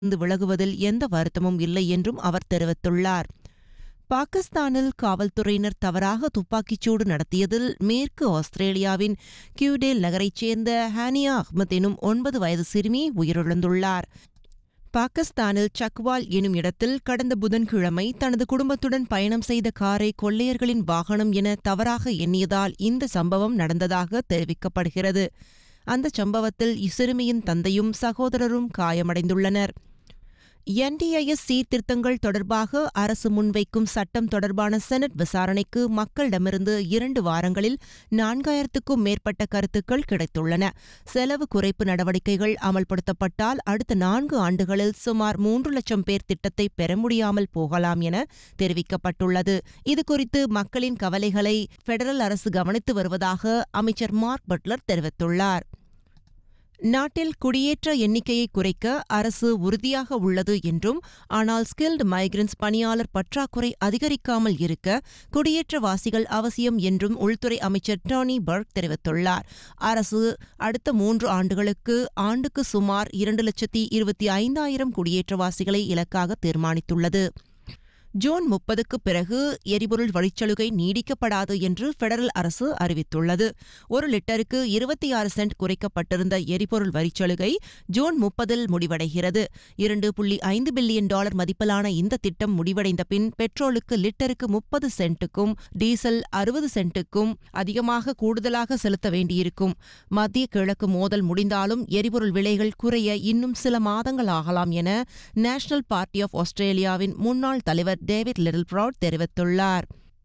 இருந்து விலகுவதில் எந்த வருத்தமும் இல்லை என்றும் அவர் தெரிவித்துள்ளார் பாகிஸ்தானில் காவல்துறையினர் தவறாக துப்பாக்கிச்சூடு நடத்தியதில் மேற்கு ஆஸ்திரேலியாவின் கியூடேல் நகரைச் சேர்ந்த ஹானியா அஹ்மத் எனும் ஒன்பது வயது சிறுமி உயிரிழந்துள்ளார் பாகிஸ்தானில் சக்வால் எனும் இடத்தில் கடந்த புதன்கிழமை தனது குடும்பத்துடன் பயணம் செய்த காரை கொள்ளையர்களின் வாகனம் என தவறாக எண்ணியதால் இந்த சம்பவம் நடந்ததாக தெரிவிக்கப்படுகிறது அந்த சம்பவத்தில் இச்சிறுமியின் தந்தையும் சகோதரரும் காயமடைந்துள்ளனர் என்டிஐஎஸ் சீர்திருத்தங்கள் தொடர்பாக அரசு முன்வைக்கும் சட்டம் தொடர்பான செனட் விசாரணைக்கு மக்களிடமிருந்து இரண்டு வாரங்களில் நான்காயிரத்துக்கும் மேற்பட்ட கருத்துக்கள் கிடைத்துள்ளன செலவு குறைப்பு நடவடிக்கைகள் அமல்படுத்தப்பட்டால் அடுத்த நான்கு ஆண்டுகளில் சுமார் மூன்று லட்சம் பேர் திட்டத்தை பெற முடியாமல் போகலாம் என தெரிவிக்கப்பட்டுள்ளது இதுகுறித்து மக்களின் கவலைகளை பெடரல் அரசு கவனித்து வருவதாக அமைச்சர் மார்க் பட்லர் தெரிவித்துள்ளார் நாட்டில் குடியேற்ற எண்ணிக்கையை குறைக்க அரசு உறுதியாக உள்ளது என்றும் ஆனால் ஸ்கில்டு மைக்ரன்ஸ் பணியாளர் பற்றாக்குறை அதிகரிக்காமல் இருக்க குடியேற்றவாசிகள் அவசியம் என்றும் உள்துறை அமைச்சர் டோனி பர்க் தெரிவித்துள்ளார் அரசு அடுத்த மூன்று ஆண்டுகளுக்கு ஆண்டுக்கு சுமார் இரண்டு லட்சத்தி இருபத்தி ஐந்தாயிரம் குடியேற்றவாசிகளை இலக்காக தீர்மானித்துள்ளது ஜூன் முப்பதுக்கு பிறகு எரிபொருள் வழிச்சலுகை நீடிக்கப்படாது என்று பெடரல் அரசு அறிவித்துள்ளது ஒரு லிட்டருக்கு இருபத்தி ஆறு சென்ட் குறைக்கப்பட்டிருந்த எரிபொருள் வரிச்சலுகை ஜூன் முப்பதில் முடிவடைகிறது இரண்டு புள்ளி ஐந்து பில்லியன் டாலர் மதிப்பிலான இந்த திட்டம் முடிவடைந்த பின் பெட்ரோலுக்கு லிட்டருக்கு முப்பது சென்ட்டுக்கும் டீசல் அறுபது சென்ட்டுக்கும் அதிகமாக கூடுதலாக செலுத்த வேண்டியிருக்கும் மத்திய கிழக்கு மோதல் முடிந்தாலும் எரிபொருள் விலைகள் குறைய இன்னும் சில மாதங்கள் ஆகலாம் என நேஷனல் பார்ட்டி ஆஃப் ஆஸ்திரேலியாவின் முன்னாள் தலைவர் டேவிட் லிட்டில் ப்ரவுட் தெரிவித்துள்ளார்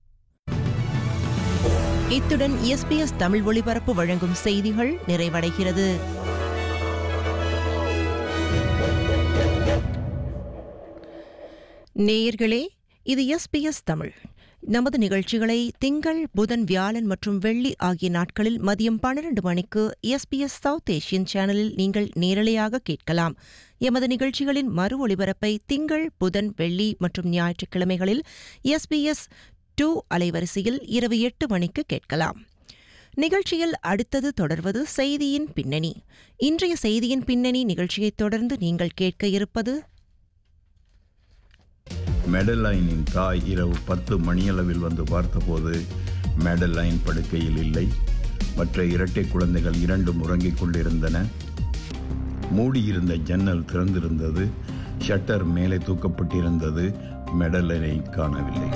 இத்துடன் எஸ்பிஎஸ் தமிழ் ஒளிபரப்பு வழங்கும் செய்திகள் நிறைவடைகிறது நேயர்களே இது எஸ்பிஎஸ் தமிழ் நமது நிகழ்ச்சிகளை திங்கள் புதன் வியாழன் மற்றும் வெள்ளி ஆகிய நாட்களில் மதியம் பன்னிரண்டு மணிக்கு எஸ்பிஎஸ் சவுத் ஏஷியன் சேனலில் நீங்கள் நேரலையாக கேட்கலாம் எமது நிகழ்ச்சிகளின் மறு ஒளிபரப்பை திங்கள் புதன் வெள்ளி மற்றும் ஞாயிற்றுக்கிழமைகளில் எஸ்பிஎஸ் டூ அலைவரிசையில் இரவு எட்டு மணிக்கு கேட்கலாம் நிகழ்ச்சியில் அடுத்தது தொடர்வது செய்தியின் பின்னணி இன்றைய செய்தியின் பின்னணி நிகழ்ச்சியைத் தொடர்ந்து நீங்கள் கேட்க இருப்பது மெடலைனின் தாய் இரவு பத்து மணியளவில் வந்து பார்த்தபோது மெடலைன் படுக்கையில் இல்லை மற்ற இரட்டை குழந்தைகள் இரண்டும் உறங்கிக் கொண்டிருந்தன மூடியிருந்த ஜன்னல் திறந்திருந்தது ஷட்டர் மேலே தூக்கப்பட்டிருந்தது மெடலைனை காணவில்லை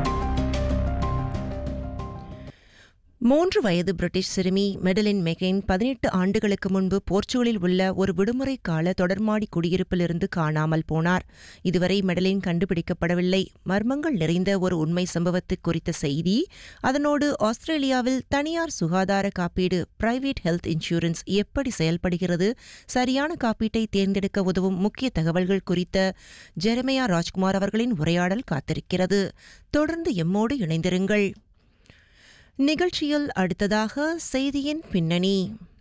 மூன்று வயது பிரிட்டிஷ் சிறுமி மெடலின் மெகெயின் பதினெட்டு ஆண்டுகளுக்கு முன்பு போர்ச்சுகலில் உள்ள ஒரு விடுமுறை கால தொடர்மாடி குடியிருப்பிலிருந்து காணாமல் போனார் இதுவரை மெடலின் கண்டுபிடிக்கப்படவில்லை மர்மங்கள் நிறைந்த ஒரு உண்மை சம்பவத்து குறித்த செய்தி அதனோடு ஆஸ்திரேலியாவில் தனியார் சுகாதார காப்பீடு பிரைவேட் ஹெல்த் இன்சூரன்ஸ் எப்படி செயல்படுகிறது சரியான காப்பீட்டை தேர்ந்தெடுக்க உதவும் முக்கிய தகவல்கள் குறித்த ஜெரமையா ராஜ்குமார் அவர்களின் உரையாடல் காத்திருக்கிறது தொடர்ந்து எம்மோடு இணைந்திருங்கள் நிகழ்ச்சியில் அடுத்ததாக செய்தியின் பின்னணி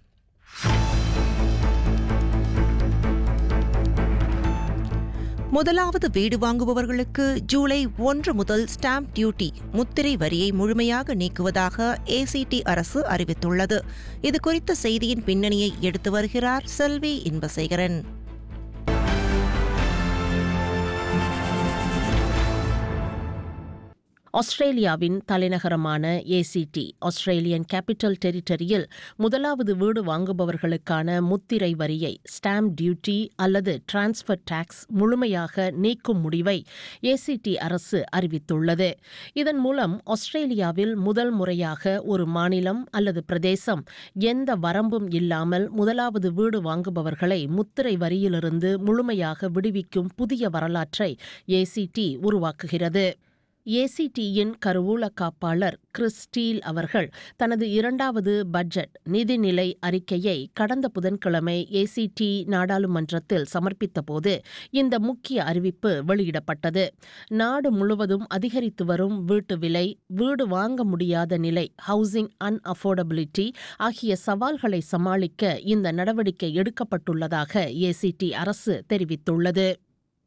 முதலாவது வீடு வாங்குபவர்களுக்கு ஜூலை ஒன்று முதல் ஸ்டாம்ப் டியூட்டி முத்திரை வரியை முழுமையாக நீக்குவதாக ஏசிடி அரசு அறிவித்துள்ளது இது குறித்த செய்தியின் பின்னணியை எடுத்து வருகிறார் செல்வி இன்பசேகரன் ஆஸ்திரேலியாவின் தலைநகரமான ஏசிடி ஆஸ்திரேலியன் கேபிட்டல் டெரிட்டரியில் முதலாவது வீடு வாங்குபவர்களுக்கான முத்திரை வரியை ஸ்டாம்ப் டியூட்டி அல்லது டிரான்ஸ்ஃபர் டாக்ஸ் முழுமையாக நீக்கும் முடிவை ஏசிடி அரசு அறிவித்துள்ளது இதன் மூலம் ஆஸ்திரேலியாவில் முதல் முறையாக ஒரு மாநிலம் அல்லது பிரதேசம் எந்த வரம்பும் இல்லாமல் முதலாவது வீடு வாங்குபவர்களை முத்திரை வரியிலிருந்து முழுமையாக விடுவிக்கும் புதிய வரலாற்றை ஏசிடி உருவாக்குகிறது ஏசிடியின் கருவூல காப்பாளர் கிறிஸ் ஸ்டீல் அவர்கள் தனது இரண்டாவது பட்ஜெட் நிதிநிலை அறிக்கையை கடந்த புதன்கிழமை ஏசிடி நாடாளுமன்றத்தில் சமர்ப்பித்தபோது இந்த முக்கிய அறிவிப்பு வெளியிடப்பட்டது நாடு முழுவதும் அதிகரித்து வரும் வீட்டு விலை வீடு வாங்க முடியாத நிலை ஹவுசிங் அன்அஃபோர்டபிலிட்டி ஆகிய சவால்களை சமாளிக்க இந்த நடவடிக்கை எடுக்கப்பட்டுள்ளதாக ஏசிடி அரசு தெரிவித்துள்ளது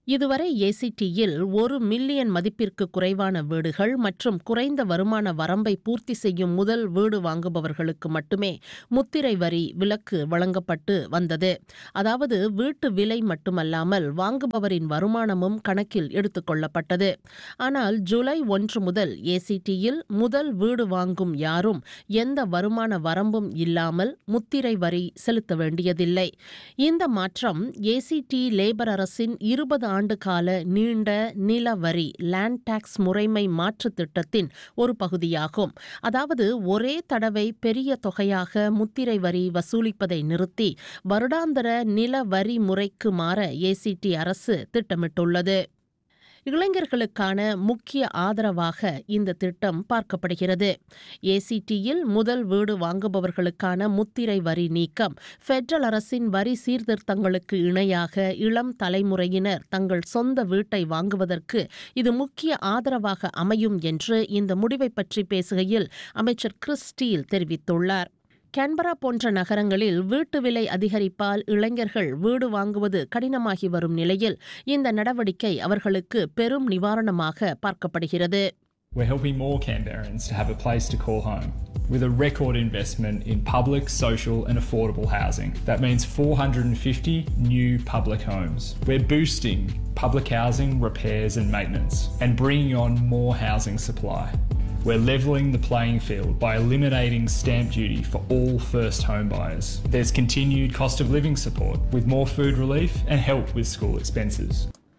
இதுவரை ஏசிடியில் ஒரு மில்லியன் மதிப்பிற்கு குறைவான வீடுகள் மற்றும் குறைந்த வருமான வரம்பை பூர்த்தி செய்யும் முதல் வீடு வாங்குபவர்களுக்கு மட்டுமே முத்திரை வரி விலக்கு வழங்கப்பட்டு வந்தது அதாவது வீட்டு விலை மட்டுமல்லாமல் வாங்குபவரின் வருமானமும் கணக்கில் எடுத்துக்கொள்ளப்பட்டது ஆனால் ஜூலை ஒன்று முதல் ஏசிடியில் முதல் வீடு வாங்கும் யாரும் எந்த வருமான வரம்பும் இல்லாமல் முத்திரை வரி செலுத்த வேண்டியதில்லை இந்த மாற்றம் ஏசிடி லேபர் அரசின் இருபது ஆண்டு கால நீண்ட நில வரி லேண்ட் டாக்ஸ் முறைமை மாற்று திட்டத்தின் ஒரு பகுதியாகும் அதாவது ஒரே தடவை பெரிய தொகையாக முத்திரை வரி வசூலிப்பதை நிறுத்தி வருடாந்திர நில வரி முறைக்கு மாற ஏசிடி அரசு திட்டமிட்டுள்ளது இளைஞர்களுக்கான முக்கிய ஆதரவாக இந்த திட்டம் பார்க்கப்படுகிறது ஏசிடியில் முதல் வீடு வாங்குபவர்களுக்கான முத்திரை வரி நீக்கம் ஃபெடரல் அரசின் வரி சீர்திருத்தங்களுக்கு இணையாக இளம் தலைமுறையினர் தங்கள் சொந்த வீட்டை வாங்குவதற்கு இது முக்கிய ஆதரவாக அமையும் என்று இந்த முடிவை பற்றி பேசுகையில் அமைச்சர் கிறிஸ் ஸ்டீல் தெரிவித்துள்ளார் கேன்பரா போன்ற நகரங்களில் வீட்டு விலை அதிகரிப்பால் இளைஞர்கள் வீடு வாங்குவது கடினமாகி வரும் நிலையில் இந்த நடவடிக்கை அவர்களுக்கு பெரும் நிவாரணமாக பார்க்கப்படுகிறது We're helping more Canberrans to have a place to call home with a record investment in public, social, and affordable housing. That means 450 new public homes. We're boosting public housing repairs and maintenance and bringing on more housing supply. We're levelling the playing field by eliminating stamp duty for all first home buyers. There's continued cost of living support with more food relief and help with school expenses.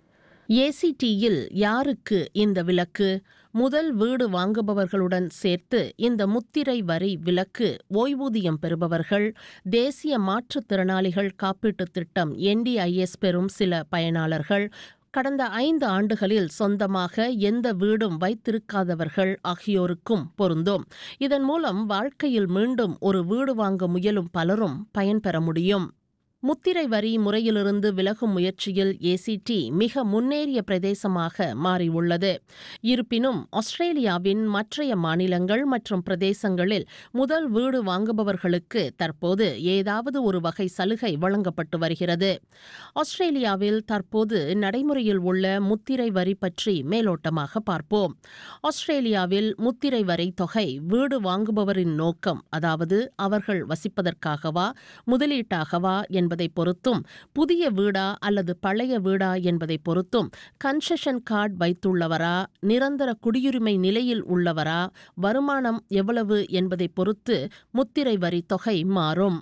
ஏசிடியில் யாருக்கு இந்த விலக்கு முதல் வீடு வாங்குபவர்களுடன் சேர்த்து இந்த முத்திரை வரி விலக்கு ஓய்வூதியம் பெறுபவர்கள் தேசிய மாற்றுத்திறனாளிகள் காப்பீட்டுத் திட்டம் என்டிஐஎஸ் பெறும் சில பயனாளர்கள் கடந்த ஐந்து ஆண்டுகளில் சொந்தமாக எந்த வீடும் வைத்திருக்காதவர்கள் ஆகியோருக்கும் பொருந்தும் இதன் மூலம் வாழ்க்கையில் மீண்டும் ஒரு வீடு வாங்க முயலும் பலரும் பயன்பெற முடியும் முத்திரை வரி முறையிலிருந்து விலகும் முயற்சியில் ஏசிடி மிக முன்னேறிய பிரதேசமாக மாறியுள்ளது இருப்பினும் ஆஸ்திரேலியாவின் மற்றைய மாநிலங்கள் மற்றும் பிரதேசங்களில் முதல் வீடு வாங்குபவர்களுக்கு தற்போது ஏதாவது ஒரு வகை சலுகை வழங்கப்பட்டு வருகிறது ஆஸ்திரேலியாவில் தற்போது நடைமுறையில் உள்ள முத்திரை வரி பற்றி மேலோட்டமாக பார்ப்போம் ஆஸ்திரேலியாவில் முத்திரை வரி தொகை வீடு வாங்குபவரின் நோக்கம் அதாவது அவர்கள் வசிப்பதற்காகவா முதலீட்டாகவா என்பதை பொறுத்தும் புதிய வீடா அல்லது பழைய வீடா என்பதை பொறுத்தும் கன்செஷன் கார்டு வைத்துள்ளவரா நிரந்தர குடியுரிமை நிலையில் உள்ளவரா வருமானம் எவ்வளவு என்பதை பொறுத்து முத்திரை வரி தொகை மாறும்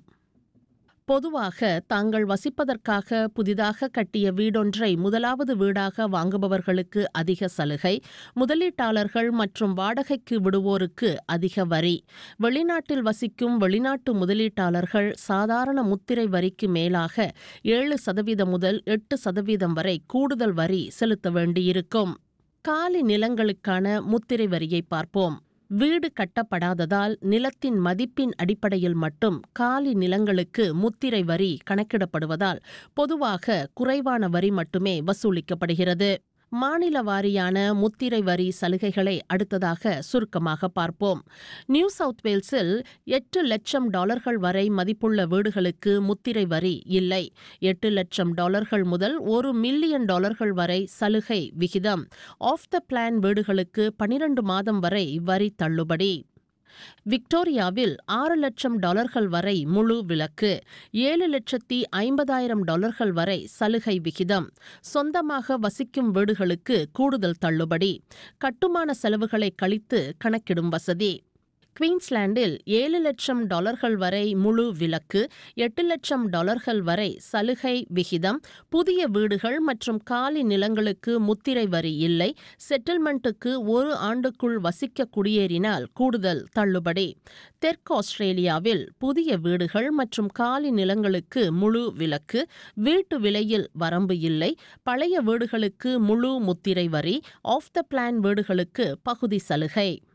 பொதுவாக தாங்கள் வசிப்பதற்காக புதிதாக கட்டிய வீடொன்றை முதலாவது வீடாக வாங்குபவர்களுக்கு அதிக சலுகை முதலீட்டாளர்கள் மற்றும் வாடகைக்கு விடுவோருக்கு அதிக வரி வெளிநாட்டில் வசிக்கும் வெளிநாட்டு முதலீட்டாளர்கள் சாதாரண முத்திரை வரிக்கு மேலாக ஏழு சதவீதம் முதல் எட்டு சதவீதம் வரை கூடுதல் வரி செலுத்த வேண்டியிருக்கும் காலி நிலங்களுக்கான முத்திரை வரியை பார்ப்போம் வீடு கட்டப்படாததால் நிலத்தின் மதிப்பின் அடிப்படையில் மட்டும் காலி நிலங்களுக்கு முத்திரை வரி கணக்கிடப்படுவதால் பொதுவாக குறைவான வரி மட்டுமே வசூலிக்கப்படுகிறது மாநில வாரியான முத்திரை வரி சலுகைகளை அடுத்ததாக சுருக்கமாக பார்ப்போம் நியூ சவுத் வேல்ஸில் எட்டு லட்சம் டாலர்கள் வரை மதிப்புள்ள வீடுகளுக்கு முத்திரை வரி இல்லை எட்டு லட்சம் டாலர்கள் முதல் ஒரு மில்லியன் டாலர்கள் வரை சலுகை விகிதம் ஆஃப் த பிளான் வீடுகளுக்கு பனிரண்டு மாதம் வரை வரி தள்ளுபடி விக்டோரியாவில் ஆறு லட்சம் டாலர்கள் வரை முழு விலக்கு ஏழு லட்சத்தி ஐம்பதாயிரம் டாலர்கள் வரை சலுகை விகிதம் சொந்தமாக வசிக்கும் வீடுகளுக்கு கூடுதல் தள்ளுபடி கட்டுமான செலவுகளை கழித்து கணக்கிடும் வசதி குவீன்ஸ்லாண்டில் ஏழு லட்சம் டாலர்கள் வரை முழு விலக்கு எட்டு லட்சம் டாலர்கள் வரை சலுகை விகிதம் புதிய வீடுகள் மற்றும் காலி நிலங்களுக்கு முத்திரை வரி இல்லை செட்டில்மெண்ட்டுக்கு ஒரு ஆண்டுக்குள் வசிக்க குடியேறினால் கூடுதல் தள்ளுபடி தெற்கு ஆஸ்திரேலியாவில் புதிய வீடுகள் மற்றும் காலி நிலங்களுக்கு முழு விலக்கு வீட்டு விலையில் வரம்பு இல்லை பழைய வீடுகளுக்கு முழு முத்திரை வரி ஆஃப் த பிளான் வீடுகளுக்கு பகுதி சலுகை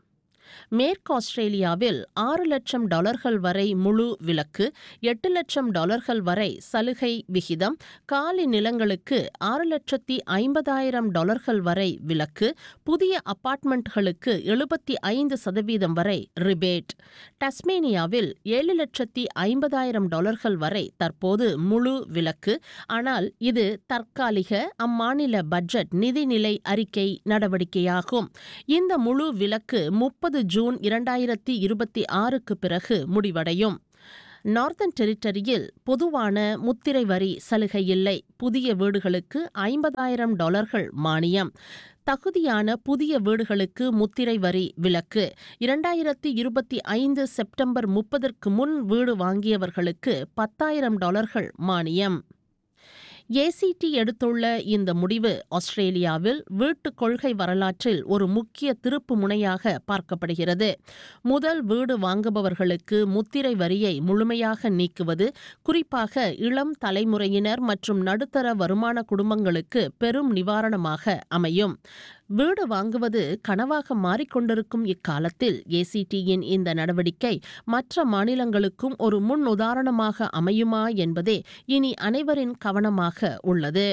மேற்கு ஆஸ்திரேலியாவில் ஆறு லட்சம் டாலர்கள் வரை முழு விலக்கு எட்டு லட்சம் டாலர்கள் வரை சலுகை விகிதம் காலி நிலங்களுக்கு ஆறு லட்சத்தி ஐம்பதாயிரம் டாலர்கள் வரை விலக்கு புதிய அபார்ட்மெண்ட்களுக்கு எழுபத்தி ஐந்து சதவீதம் வரை ரிபேட் டஸ்மேனியாவில் ஏழு லட்சத்தி ஐம்பதாயிரம் டாலர்கள் வரை தற்போது முழு விலக்கு ஆனால் இது தற்காலிக அம்மாநில பட்ஜெட் நிதிநிலை அறிக்கை நடவடிக்கையாகும் இந்த முழு விலக்கு முப்பது ஜூன் இரண்டாயிரத்தி இருபத்தி ஆறுக்கு பிறகு முடிவடையும் நார்த்தன் டெரிட்டரியில் பொதுவான முத்திரை வரி சலுகை இல்லை புதிய வீடுகளுக்கு ஐம்பதாயிரம் டாலர்கள் மானியம் தகுதியான புதிய வீடுகளுக்கு முத்திரை வரி விலக்கு இரண்டாயிரத்தி இருபத்தி ஐந்து செப்டம்பர் முப்பதற்கு முன் வீடு வாங்கியவர்களுக்கு பத்தாயிரம் டாலர்கள் மானியம் ஏசிடி எடுத்துள்ள இந்த முடிவு ஆஸ்திரேலியாவில் வீட்டுக் கொள்கை வரலாற்றில் ஒரு முக்கிய திருப்பு முனையாக பார்க்கப்படுகிறது முதல் வீடு வாங்குபவர்களுக்கு முத்திரை வரியை முழுமையாக நீக்குவது குறிப்பாக இளம் தலைமுறையினர் மற்றும் நடுத்தர வருமான குடும்பங்களுக்கு பெரும் நிவாரணமாக அமையும் வீடு வாங்குவது கனவாக மாறிக்கொண்டிருக்கும் இக்காலத்தில் ஏசிடியின் இந்த நடவடிக்கை மற்ற மாநிலங்களுக்கும் ஒரு முன் உதாரணமாக அமையுமா என்பதே இனி அனைவரின் கவனமாக உள்ளது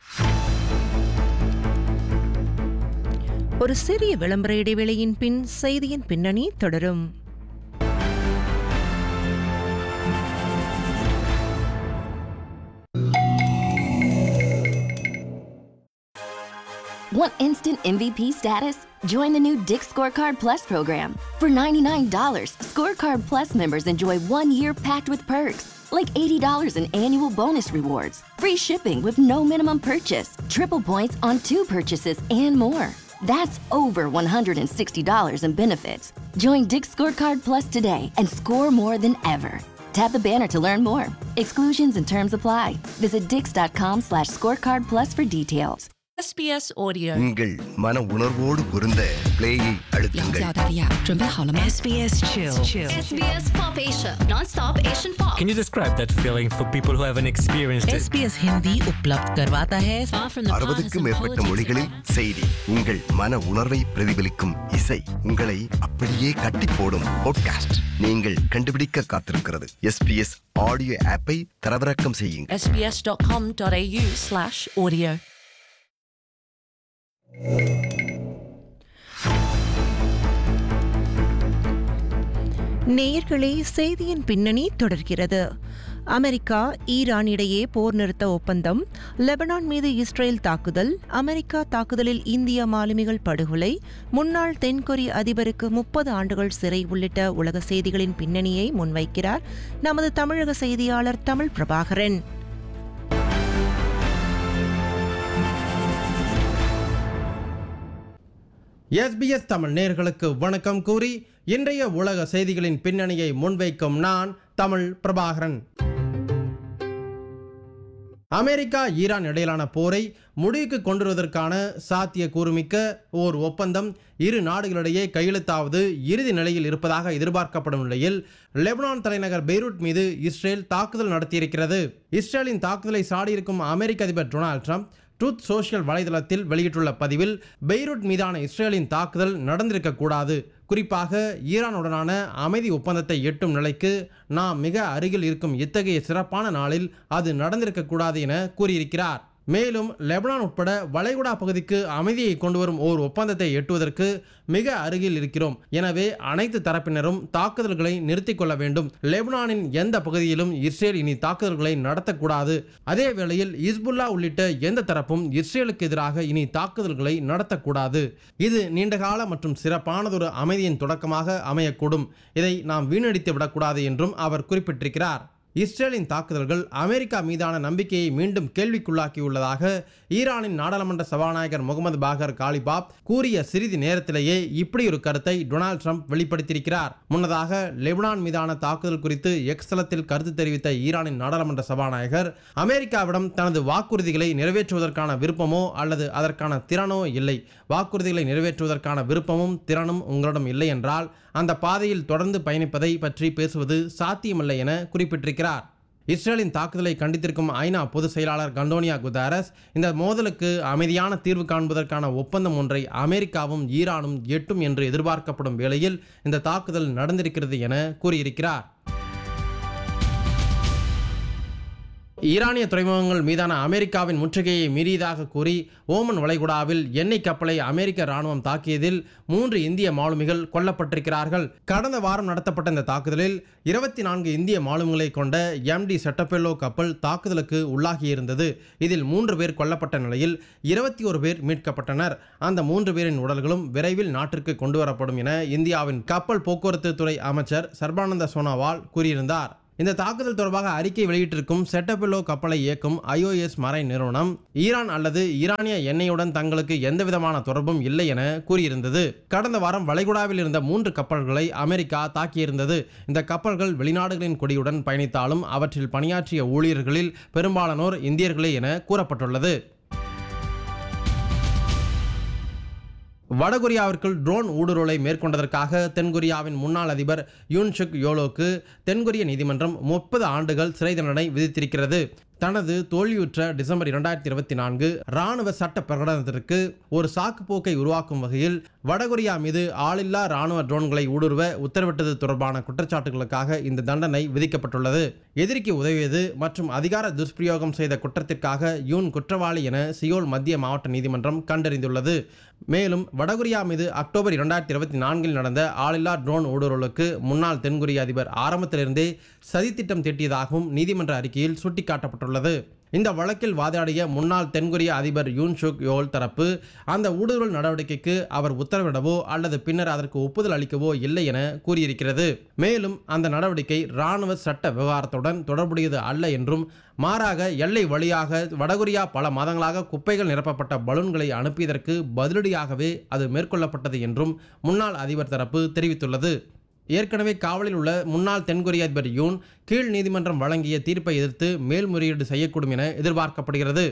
ஒரு சிறிய விளம்பர இடைவேளையின் பின் செய்தியின் பின்னணி தொடரும் Want instant MVP status? Join the new Dick Scorecard Plus program. For $99, Scorecard Plus members enjoy one year packed with perks, like $80 in annual bonus rewards, free shipping with no minimum purchase, triple points on two purchases, and more. That's over $160 in benefits. Join Dick Scorecard Plus today and score more than ever. Tap the banner to learn more. Exclusions and terms apply. Visit dix.com slash scorecard plus for details. SBS Audio。 உங்கள் மன உணர்வோடு பொருந்த பிளேயை 要 அழுத்துங்கள் 澳大利亚，准备好了吗 SBS Chill。 SBS Pop Asia, non-stop Asian pop. Can you describe that feeling for people who haven't experienced it? SBS Hindi उपलब्ध करवाता है Far from the அறுபதுக்கும் partisan மேற்பட்ட politics மொழிகளில் செய்தி உங்கள் மன உணர்வை பிரதிபலிக்கும் இசை உங்களை அப்படியே கட்டி போடும் பாட்காஸ்ட் நீங்கள் கண்டுபிடிக்க காத்திருக்கிறது எஸ்பிஎஸ் ஆடியோ ஆப்பை தரவிறக்கம் செய்யுங்கள் sbs.com.au slash audio. நேயர்களே செய்தியின் பின்னணி தொடர்கிறது அமெரிக்கா ஈரான் இடையே போர் நிறுத்த ஒப்பந்தம் லெபனான் மீது இஸ்ரேல் தாக்குதல் அமெரிக்கா தாக்குதலில் இந்திய மாலுமிகள் படுகொலை முன்னாள் தென்கொரிய அதிபருக்கு முப்பது ஆண்டுகள் சிறை உள்ளிட்ட உலக செய்திகளின் பின்னணியை முன்வைக்கிறார் நமது தமிழக செய்தியாளர் தமிழ் பிரபாகரன் எஸ்பிஎஸ் தமிழ் நேர்களுக்கு வணக்கம் கூறி இன்றைய உலக செய்திகளின் பின்னணியை முன்வைக்கும் நான் தமிழ் பிரபாகரன் அமெரிக்கா ஈரான் இடையிலான போரை முடிவுக்கு கொண்டுவருவதற்கான சாத்திய கூறுமிக்க ஓர் ஒப்பந்தம் இரு நாடுகளிடையே கையெழுத்தாவது இறுதி நிலையில் இருப்பதாக எதிர்பார்க்கப்படும் நிலையில் லெபனான் தலைநகர் பெய்ரூட் மீது இஸ்ரேல் தாக்குதல் நடத்தியிருக்கிறது இஸ்ரேலின் தாக்குதலை சாடியிருக்கும் அமெரிக்க அதிபர் டொனால்ட் ட்ரம்ப் ட்ரூத் சோஷியல் வலைதளத்தில் வெளியிட்டுள்ள பதிவில் பெய்ரூட் மீதான இஸ்ரேலின் தாக்குதல் நடந்திருக்கக்கூடாது குறிப்பாக ஈரானுடனான அமைதி ஒப்பந்தத்தை எட்டும் நிலைக்கு நாம் மிக அருகில் இருக்கும் இத்தகைய சிறப்பான நாளில் அது நடந்திருக்கக்கூடாது என கூறியிருக்கிறார் மேலும் லெபனான் உட்பட வளைகுடா பகுதிக்கு அமைதியை கொண்டு வரும் ஓர் ஒப்பந்தத்தை எட்டுவதற்கு மிக அருகில் இருக்கிறோம் எனவே அனைத்து தரப்பினரும் தாக்குதல்களை நிறுத்திக் கொள்ள வேண்டும் லெபனானின் எந்த பகுதியிலும் இஸ்ரேல் இனி தாக்குதல்களை நடத்தக்கூடாது அதே வேளையில் இஸ்புல்லா உள்ளிட்ட எந்த தரப்பும் இஸ்ரேலுக்கு எதிராக இனி தாக்குதல்களை நடத்தக்கூடாது இது நீண்டகால மற்றும் சிறப்பானதொரு அமைதியின் தொடக்கமாக அமையக்கூடும் இதை நாம் வீணடித்து விடக்கூடாது என்றும் அவர் குறிப்பிட்டிருக்கிறார் இஸ்ரேலின் தாக்குதல்கள் அமெரிக்கா மீதான நம்பிக்கையை மீண்டும் கேள்விக்குள்ளாக்கியுள்ளதாக ஈரானின் நாடாளுமன்ற சபாநாயகர் முகமது பாகர் காலிபாப் கூறிய சிறிது நேரத்திலேயே இப்படி ஒரு கருத்தை டொனால்ட் ட்ரம்ப் வெளிப்படுத்தியிருக்கிறார் முன்னதாக லெபனான் மீதான தாக்குதல் குறித்து எக்ஸ் தளத்தில் கருத்து தெரிவித்த ஈரானின் நாடாளுமன்ற சபாநாயகர் அமெரிக்காவிடம் தனது வாக்குறுதிகளை நிறைவேற்றுவதற்கான விருப்பமோ அல்லது அதற்கான திறனோ இல்லை வாக்குறுதிகளை நிறைவேற்றுவதற்கான விருப்பமும் திறனும் உங்களிடம் இல்லை என்றால் அந்த பாதையில் தொடர்ந்து பயணிப்பதை பற்றி பேசுவது சாத்தியமில்லை என குறிப்பிட்டிருக்கிறார் இஸ்ரேலின் தாக்குதலை கண்டித்திருக்கும் ஐநா பொதுச் செயலாளர் கண்டோனியா குதாரஸ் இந்த மோதலுக்கு அமைதியான தீர்வு காண்பதற்கான ஒப்பந்தம் ஒன்றை அமெரிக்காவும் ஈரானும் எட்டும் என்று எதிர்பார்க்கப்படும் வேளையில் இந்த தாக்குதல் நடந்திருக்கிறது என கூறியிருக்கிறார் ஈரானிய துறைமுகங்கள் மீதான அமெரிக்காவின் முற்றுகையை மீறியதாக கூறி ஓமன் வளைகுடாவில் எண்ணெய் கப்பலை அமெரிக்க ராணுவம் தாக்கியதில் மூன்று இந்திய மாலுமிகள் கொல்லப்பட்டிருக்கிறார்கள் கடந்த வாரம் நடத்தப்பட்ட இந்த தாக்குதலில் இருபத்தி நான்கு இந்திய மாலுமிகளை கொண்ட எம்டி செட்டப்பெல்லோ கப்பல் தாக்குதலுக்கு உள்ளாகியிருந்தது இதில் மூன்று பேர் கொல்லப்பட்ட நிலையில் இருபத்தி ஒரு பேர் மீட்கப்பட்டனர் அந்த மூன்று பேரின் உடல்களும் விரைவில் நாட்டிற்கு கொண்டு வரப்படும் என இந்தியாவின் கப்பல் போக்குவரத்து துறை அமைச்சர் சர்பானந்த சோனோவால் கூறியிருந்தார் இந்த தாக்குதல் தொடர்பாக அறிக்கை வெளியிட்டிருக்கும் செட்டபிலோ கப்பலை இயக்கும் ஐஓஎஸ் மரை நிறுவனம் ஈரான் அல்லது ஈரானிய எண்ணெயுடன் தங்களுக்கு எந்தவிதமான தொடர்பும் இல்லை என கூறியிருந்தது கடந்த வாரம் வளைகுடாவில் இருந்த மூன்று கப்பல்களை அமெரிக்கா தாக்கியிருந்தது இந்த கப்பல்கள் வெளிநாடுகளின் கொடியுடன் பயணித்தாலும் அவற்றில் பணியாற்றிய ஊழியர்களில் பெரும்பாலானோர் இந்தியர்களே என கூறப்பட்டுள்ளது வடகொரியாவிற்குள் ட்ரோன் ஊடுருவலை மேற்கொண்டதற்காக தென்கொரியாவின் முன்னாள் அதிபர் யூன் சுக் யோலோக்கு தென்கொரிய நீதிமன்றம் முப்பது ஆண்டுகள் சிறை தண்டனை விதித்திருக்கிறது தனது தோல்வியுற்ற டிசம்பர் இரண்டாயிரத்தி இருபத்தி நான்கு ராணுவ சட்ட பிரகடனத்திற்கு ஒரு சாக்குப்போக்கை உருவாக்கும் வகையில் வடகொரியா மீது ஆளில்லா ராணுவ ட்ரோன்களை ஊடுருவ உத்தரவிட்டது தொடர்பான குற்றச்சாட்டுகளுக்காக இந்த தண்டனை விதிக்கப்பட்டுள்ளது எதிரிக்கு உதவியது மற்றும் அதிகார துஷ்பிரயோகம் செய்த குற்றத்திற்காக யூன் குற்றவாளி என சியோல் மத்திய மாவட்ட நீதிமன்றம் கண்டறிந்துள்ளது மேலும் வடகொரியா மீது அக்டோபர் இரண்டாயிரத்தி இருபத்தி நான்கில் நடந்த ஆளில்லா ட்ரோன் ஊடுருவலுக்கு முன்னாள் தென்கொரிய அதிபர் ஆரம்பத்திலிருந்தே சதித்திட்டம் தீட்டியதாகவும் நீதிமன்ற அறிக்கையில் சுட்டிக்காட்டப்பட்டுள்ளது இந்த வழக்கில் வாதாடிய முன்னாள் தென்கொரிய அதிபர் யூன் சுக் யோல் தரப்பு அந்த ஊடுருவல் நடவடிக்கைக்கு அவர் உத்தரவிடவோ அல்லது பின்னர் அதற்கு ஒப்புதல் அளிக்கவோ இல்லை என கூறியிருக்கிறது மேலும் அந்த நடவடிக்கை இராணுவ சட்ட விவகாரத்துடன் தொடர்புடையது அல்ல என்றும் மாறாக எல்லை வழியாக வடகொரியா பல மாதங்களாக குப்பைகள் நிரப்பப்பட்ட பலூன்களை அனுப்பியதற்கு பதிலடியாகவே அது மேற்கொள்ளப்பட்டது என்றும் முன்னாள் அதிபர் தரப்பு தெரிவித்துள்ளது ஏற்கனவே காவலில் உள்ள முன்னாள் தென்கொரிய அதிபர் யூன் கீழ் நீதிமன்றம் வழங்கிய தீர்ப்பை எதிர்த்து மேல்முறையீடு செய்யக்கூடும் என எதிர்பார்க்கப்படுகிறது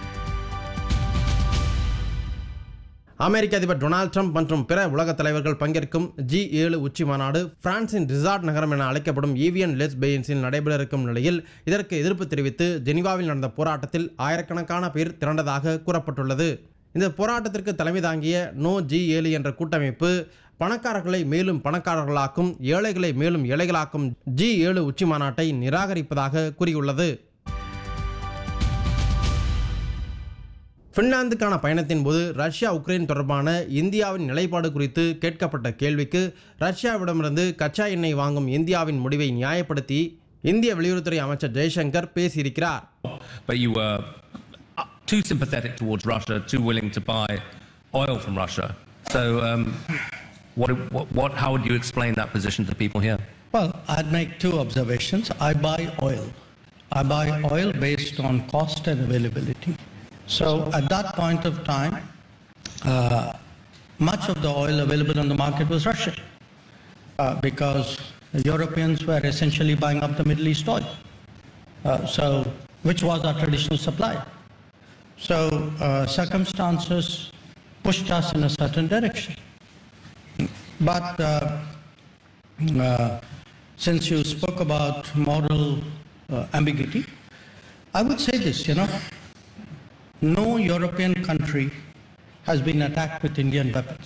அமெரிக்க அதிபர் டொனால்ட் ட்ரம்ப் மற்றும் பிற உலக தலைவர்கள் பங்கேற்கும் ஜி ஏழு உச்சி மாநாடு பிரான்சின் ரிசார்ட் நகரம் என அழைக்கப்படும் ஈவியன் லெஸ் பெயின்ஸில் நடைபெற இருக்கும் நிலையில் இதற்கு எதிர்ப்பு தெரிவித்து ஜெனீவாவில் நடந்த போராட்டத்தில் ஆயிரக்கணக்கான பேர் திரண்டதாக கூறப்பட்டுள்ளது இந்த போராட்டத்திற்கு தலைமை தாங்கிய நோ ஜி ஏழு என்ற கூட்டமைப்பு பணக்காரர்களை மேலும் பணக்காரர்களாக்கும் ஏழைகளை மேலும் ஏழைகளாக்கும் ஜி ஏழு உச்சி மாநாட்டை நிராகரிப்பதாக கூறியுள்ளது பின்லாந்துக்கான பயணத்தின் போது ரஷ்யா உக்ரைன் தொடர்பான இந்தியாவின் நிலைப்பாடு குறித்து கேட்கப்பட்ட கேள்விக்கு ரஷ்யாவிடமிருந்து கச்சா எண்ணெய் வாங்கும் இந்தியாவின் முடிவை நியாயப்படுத்தி இந்திய வெளியுறவுத்துறை அமைச்சர் ஜெய்சங்கர் பேசியிருக்கிறார் But you were too sympathetic towards Russia, too willing to buy oil from Russia. So, um, what, what, what, how would you explain that position to people here? Well, I'd make two observations. I buy oil. I buy oil based on cost and availability. So at that point of time, uh, much of the oil available on the market was Russian uh, because the Europeans were essentially buying up the Middle East oil, uh, so which was our traditional supply. So uh, circumstances pushed us in a certain direction. But uh, uh, since you spoke about moral uh, ambiguity, I would say this, you know, no European country has been attacked with Indian weapons.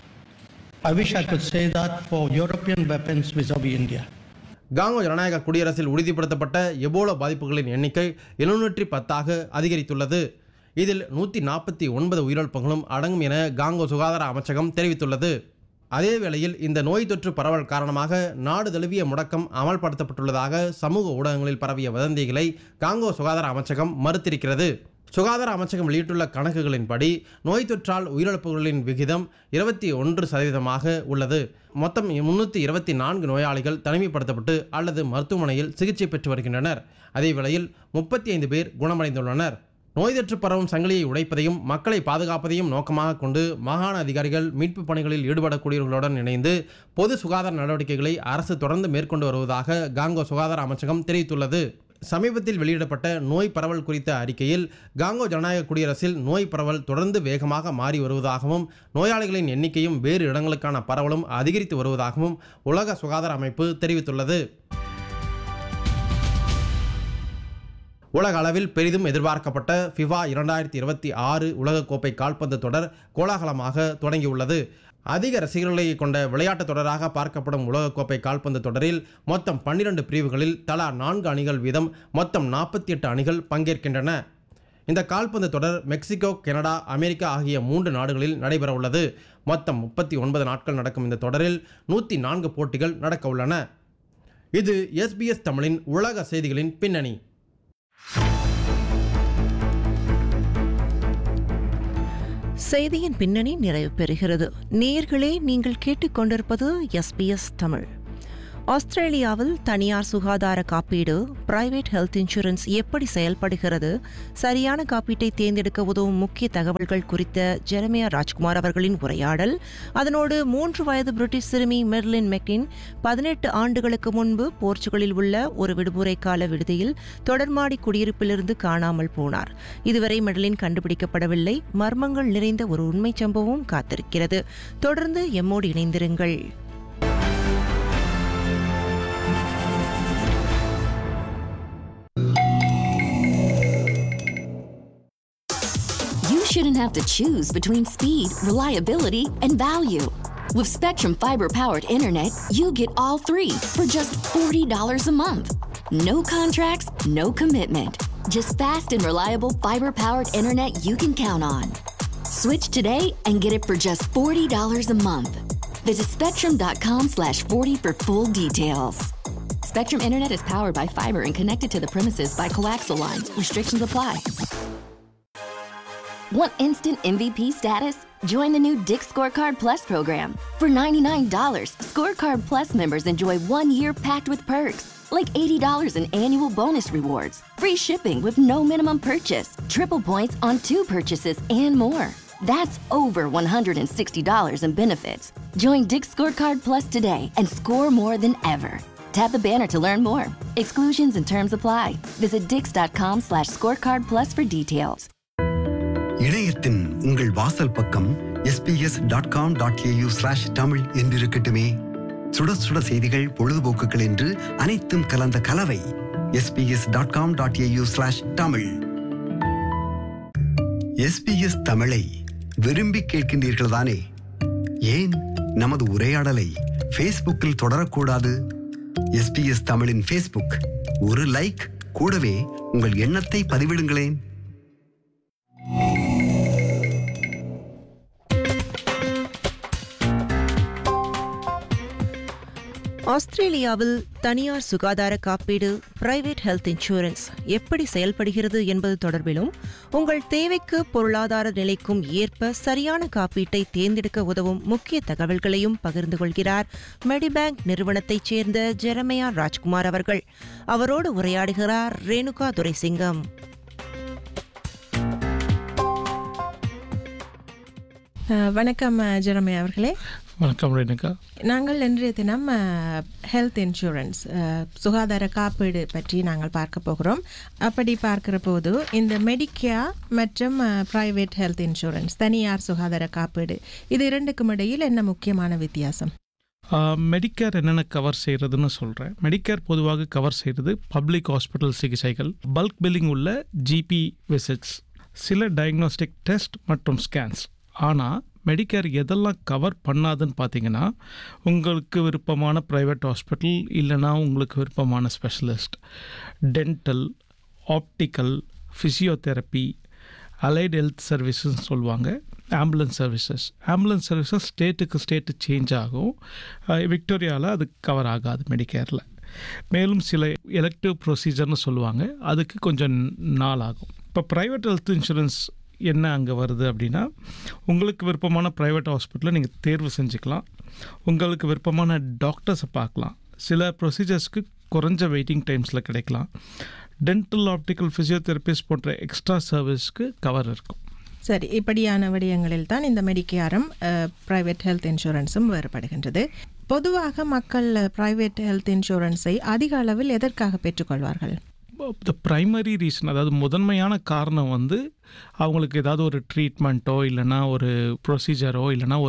I wish I could say that for European weapons vis-a-vis India. Congo ஜனநாயக குடியரசில் உறுதிப்படுத்தப்பட்ட Ebola பாதிப்புகளின் எண்ணிக்கை எழுநூற்றி பத்தாக அதிகரித்துள்ளது இதில் நூற்றி நாற்பத்தி ஒன்பது உயிரிழப்புகளும் அடங்கும் என காங்கோ சுகாதார அமைச்சகம் தெரிவித்துள்ளது அதே வேளையில் இந்த நோய் தொற்று பரவல் காரணமாக நாடு தழுவிய முடக்கம் அமல்படுத்தப்பட்டுள்ளதாக சமூக ஊடகங்களில் பரவிய வதந்திகளை காங்கோ சுகாதார அமைச்சகம் மறுத்திருக்கிறது சுகாதார அமைச்சகம் வெளியிட்டுள்ள கணக்குகளின்படி நோய் தொற்றால் உயிரிழப்புகளின் விகிதம் இருபத்தி ஒன்று சதவீதமாக உள்ளது மொத்தம் முன்னூற்றி இருபத்தி நான்கு நோயாளிகள் தனிமைப்படுத்தப்பட்டு அல்லது மருத்துவமனையில் சிகிச்சை பெற்று வருகின்றனர் அதே வேளையில் முப்பத்தி ஐந்து பேர் குணமடைந்துள்ளனர் நோய் தொற்று பரவும் சங்கிலியை உடைப்பதையும் மக்களை பாதுகாப்பதையும் நோக்கமாக கொண்டு மாகாண அதிகாரிகள் மீட்பு பணிகளில் ஈடுபடக்கூடியவர்களுடன் இணைந்து பொது சுகாதார நடவடிக்கைகளை அரசு தொடர்ந்து மேற்கொண்டு வருவதாக காங்கோ சுகாதார அமைச்சகம் தெரிவித்துள்ளது சமீபத்தில் வெளியிடப்பட்ட நோய் பரவல் குறித்த அறிக்கையில் காங்கோ ஜனநாயக குடியரசில் நோய் பரவல் தொடர்ந்து வேகமாக மாறி வருவதாகவும் நோயாளிகளின் எண்ணிக்கையும் வேறு இடங்களுக்கான பரவலும் அதிகரித்து வருவதாகவும் உலக சுகாதார அமைப்பு தெரிவித்துள்ளது உலக அளவில் பெரிதும் எதிர்பார்க்கப்பட்ட ஃபிஃபா இரண்டாயிரத்தி இருபத்தி ஆறு உலகக்கோப்பை கால்பந்து தொடர் கோலாகலமாக தொடங்கியுள்ளது அதிக ரசிகர்களை கொண்ட விளையாட்டுத் தொடராக பார்க்கப்படும் உலகக்கோப்பை கால்பந்து தொடரில் மொத்தம் பன்னிரண்டு பிரிவுகளில் தலா நான்கு அணிகள் வீதம் மொத்தம் நாற்பத்தி எட்டு அணிகள் பங்கேற்கின்றன இந்த கால்பந்து தொடர் மெக்சிகோ கனடா அமெரிக்கா ஆகிய மூன்று நாடுகளில் நடைபெற உள்ளது மொத்தம் முப்பத்தி ஒன்பது நாட்கள் நடக்கும் இந்த தொடரில் நூற்றி நான்கு போட்டிகள் நடக்க உள்ளன இது எஸ்பிஎஸ் தமிழின் உலக செய்திகளின் பின்னணி செய்தியின் பின்னணி நிறைவு பெறுகிறது நேர்களே நீங்கள் கேட்டுக்கொண்டிருப்பது எஸ்பிஎஸ் தமிழ் ஆஸ்திரேலியாவில் தனியார் சுகாதார காப்பீடு பிரைவேட் ஹெல்த் இன்சூரன்ஸ் எப்படி செயல்படுகிறது சரியான காப்பீட்டை தேர்ந்தெடுக்க உதவும் முக்கிய தகவல்கள் குறித்த ஜெரமியா ராஜ்குமார் அவர்களின் உரையாடல் அதனோடு மூன்று வயது பிரிட்டிஷ் சிறுமி மெர்லின் மெக்கின் பதினெட்டு ஆண்டுகளுக்கு முன்பு போர்ச்சுகலில் உள்ள ஒரு விடுமுறை கால விடுதியில் தொடர்மாடி குடியிருப்பிலிருந்து காணாமல் போனார் இதுவரை மெர்லின் கண்டுபிடிக்கப்படவில்லை மர்மங்கள் நிறைந்த ஒரு உண்மைச் சம்பவம் காத்திருக்கிறது தொடர்ந்து எம்மோடு இணைந்திருங்கள் You shouldn't have to choose between speed, reliability, and value. With Spectrum Fiber powered internet, you get all three for just $40 a month. No contracts, no commitment. Just fast and reliable fiber powered internet you can count on. Switch today and get it for just $40 a month. Visit spectrum.com slash 40 for full details. Spectrum Internet is powered by fiber and connected to the premises by coaxial lines. Restrictions apply. Want instant MVP status? Join the new Dick Scorecard Plus program. For $99, Scorecard Plus members enjoy one year packed with perks, like $80 in annual bonus rewards, free shipping with no minimum purchase, triple points on two purchases, and more. That's over $160 in benefits. Join Dick Scorecard Plus today and score more than ever. Tap the banner to learn more. Exclusions and terms apply. Visit dix.com slash scorecard plus for details. இணையத்தின் உங்கள் வாசல் பக்கம் SBS dot com dot AU slash Tamil என்றிருக்கட்டுமே சுட சுட செய்திகள் பொழுதுபோக்குகள் என்று அனைத்தும் கலந்த கலவை SBS dot com dot AU slash Tamil SBS தமிழை விரும்பி கேட்கின்றீர்கள் தானே ஏன் நமது உரையாடலை ஃபேஸ்புக்கில் தொடரக்கூடாது எஸ்பிஎஸ் தமிழின் ஃபேஸ்புக் ஒரு லைக் கூடவே உங்கள் எண்ணத்தை பதிவிடுங்களேன் ஆஸ்திரேலியாவில் தனியார் சுகாதார காப்பீடு பிரைவேட் ஹெல்த் இன்சூரன்ஸ் எப்படி செயல்படுகிறது என்பது தொடர்பிலும் உங்கள் தேவைக்கு பொருளாதார நிலைக்கும் ஏற்ப சரியான காப்பீட்டை தேர்ந்தெடுக்க உதவும் முக்கிய தகவல்களையும் பகிர்ந்து கொள்கிறார் மெடிபேங்க் நிறுவனத்தைச் சேர்ந்த ஜெரமையா ராஜ்குமார் அவர்கள் அவரோடு உரையாடுகிறார் ரேணுகா துரைசிங்கம் அஹ், வணக்கம் அஹ், ஜெரமே அவர்களே வணக்கம் ரேணுகா நாங்கள் இன்றைய தினம் ஹெல்த் இன்சூரன்ஸ் சுகாதார காப்பீடு பற்றி நாங்கள் பார்க்க போகிறோம் அப்படி பார்க்கிற போது இந்த மெடிக்கேர் மற்றும் பிரைவேட் ஹெல்த் இன்சூரன்ஸ் தனியார் சுகாதார காப்பீடு இது இரண்டுக்கும் இடையில் என்ன முக்கியமான வித்தியாசம் மெடிக்கேர் என்னென்ன கவர் செய்கிறதுன்னு சொல்கிறேன் மெடிக்கேர் பொதுவாக கவர் செய்கிறது பப்ளிக் ஹாஸ்பிட்டல் சிகிச்சைகள் பல்க் பில்லிங் உள்ள ஜிபி விசிட்ஸ் சில டயக்னோஸ்டிக் டெஸ்ட் மற்றும் ஸ்கேன்ஸ் ஆனால் மெடிக்கேர் எதெல்லாம் கவர் பண்ணாதுன்னு பார்த்தீங்கன்னா உங்களுக்கு விருப்பமான ப்ரைவேட் ஹாஸ்பிட்டல் இல்லைன்னா உங்களுக்கு விருப்பமான specialist dental optical physiotherapy allied health சர்வீசஸ்ன்னு சொல்லுவாங்க ஆம்புலன்ஸ் சர்வீசஸ் ஆம்புலன்ஸ் சர்வீசஸ் ஸ்டேட்டுக்கு ஸ்டேட்டு சேஞ்ச் ஆகும் விக்டோரியாவில் அது கவர் ஆகாது மெடிக்கேரில் மேலும் சில எலக்டிவ் ப்ரொசீஜர்னு சொல்லுவாங்க அதுக்கு கொஞ்சம் நாள் ஆகும் இப்போ ப்ரைவேட் ஹெல்த் இன்சூரன்ஸ் என்ன அங்கே வருது அப்படின்னா உங்களுக்கு விருப்பமான ப்ரைவேட் ஹாஸ்பிட்டலை நீங்கள் தேர்வு செஞ்சுக்கலாம் உங்களுக்கு விருப்பமான டாக்டர்ஸை பார்க்கலாம் சில ப்ரொசீஜர்ஸ்க்கு குறைஞ்ச வெயிட்டிங் டைம்ஸில் கிடைக்கலாம் டென்டல் ஆப்டிக்கல் ஃபிசியோதெரபிஸ்ட் போன்ற எக்ஸ்ட்ரா சர்வீஸ்க்கு கவர் இருக்கும் சரி இப்படியான விடயங்களில் தான் இந்த மெடிக்கேரும் பிரைவேட் ஹெல்த் இன்சூரன்ஸும் வேறுபடுகின்றது பொதுவாக மக்கள் பிரைவேட் ஹெல்த் இன்சூரன்ஸை அதிக அளவில் எதற்காக பெற்றுக்கொள்வார்கள் த ப்ரைமரி ரீசன் அதாவது முதன்மையான காரணம் வந்து அவங்களுக்கு ஏதாவது ஒரு ட்ரீட்மெண்ட்டோ இல்லைன்னா ஒரு ப்ரொசீஜரோ இல்லைன்னா ஒரு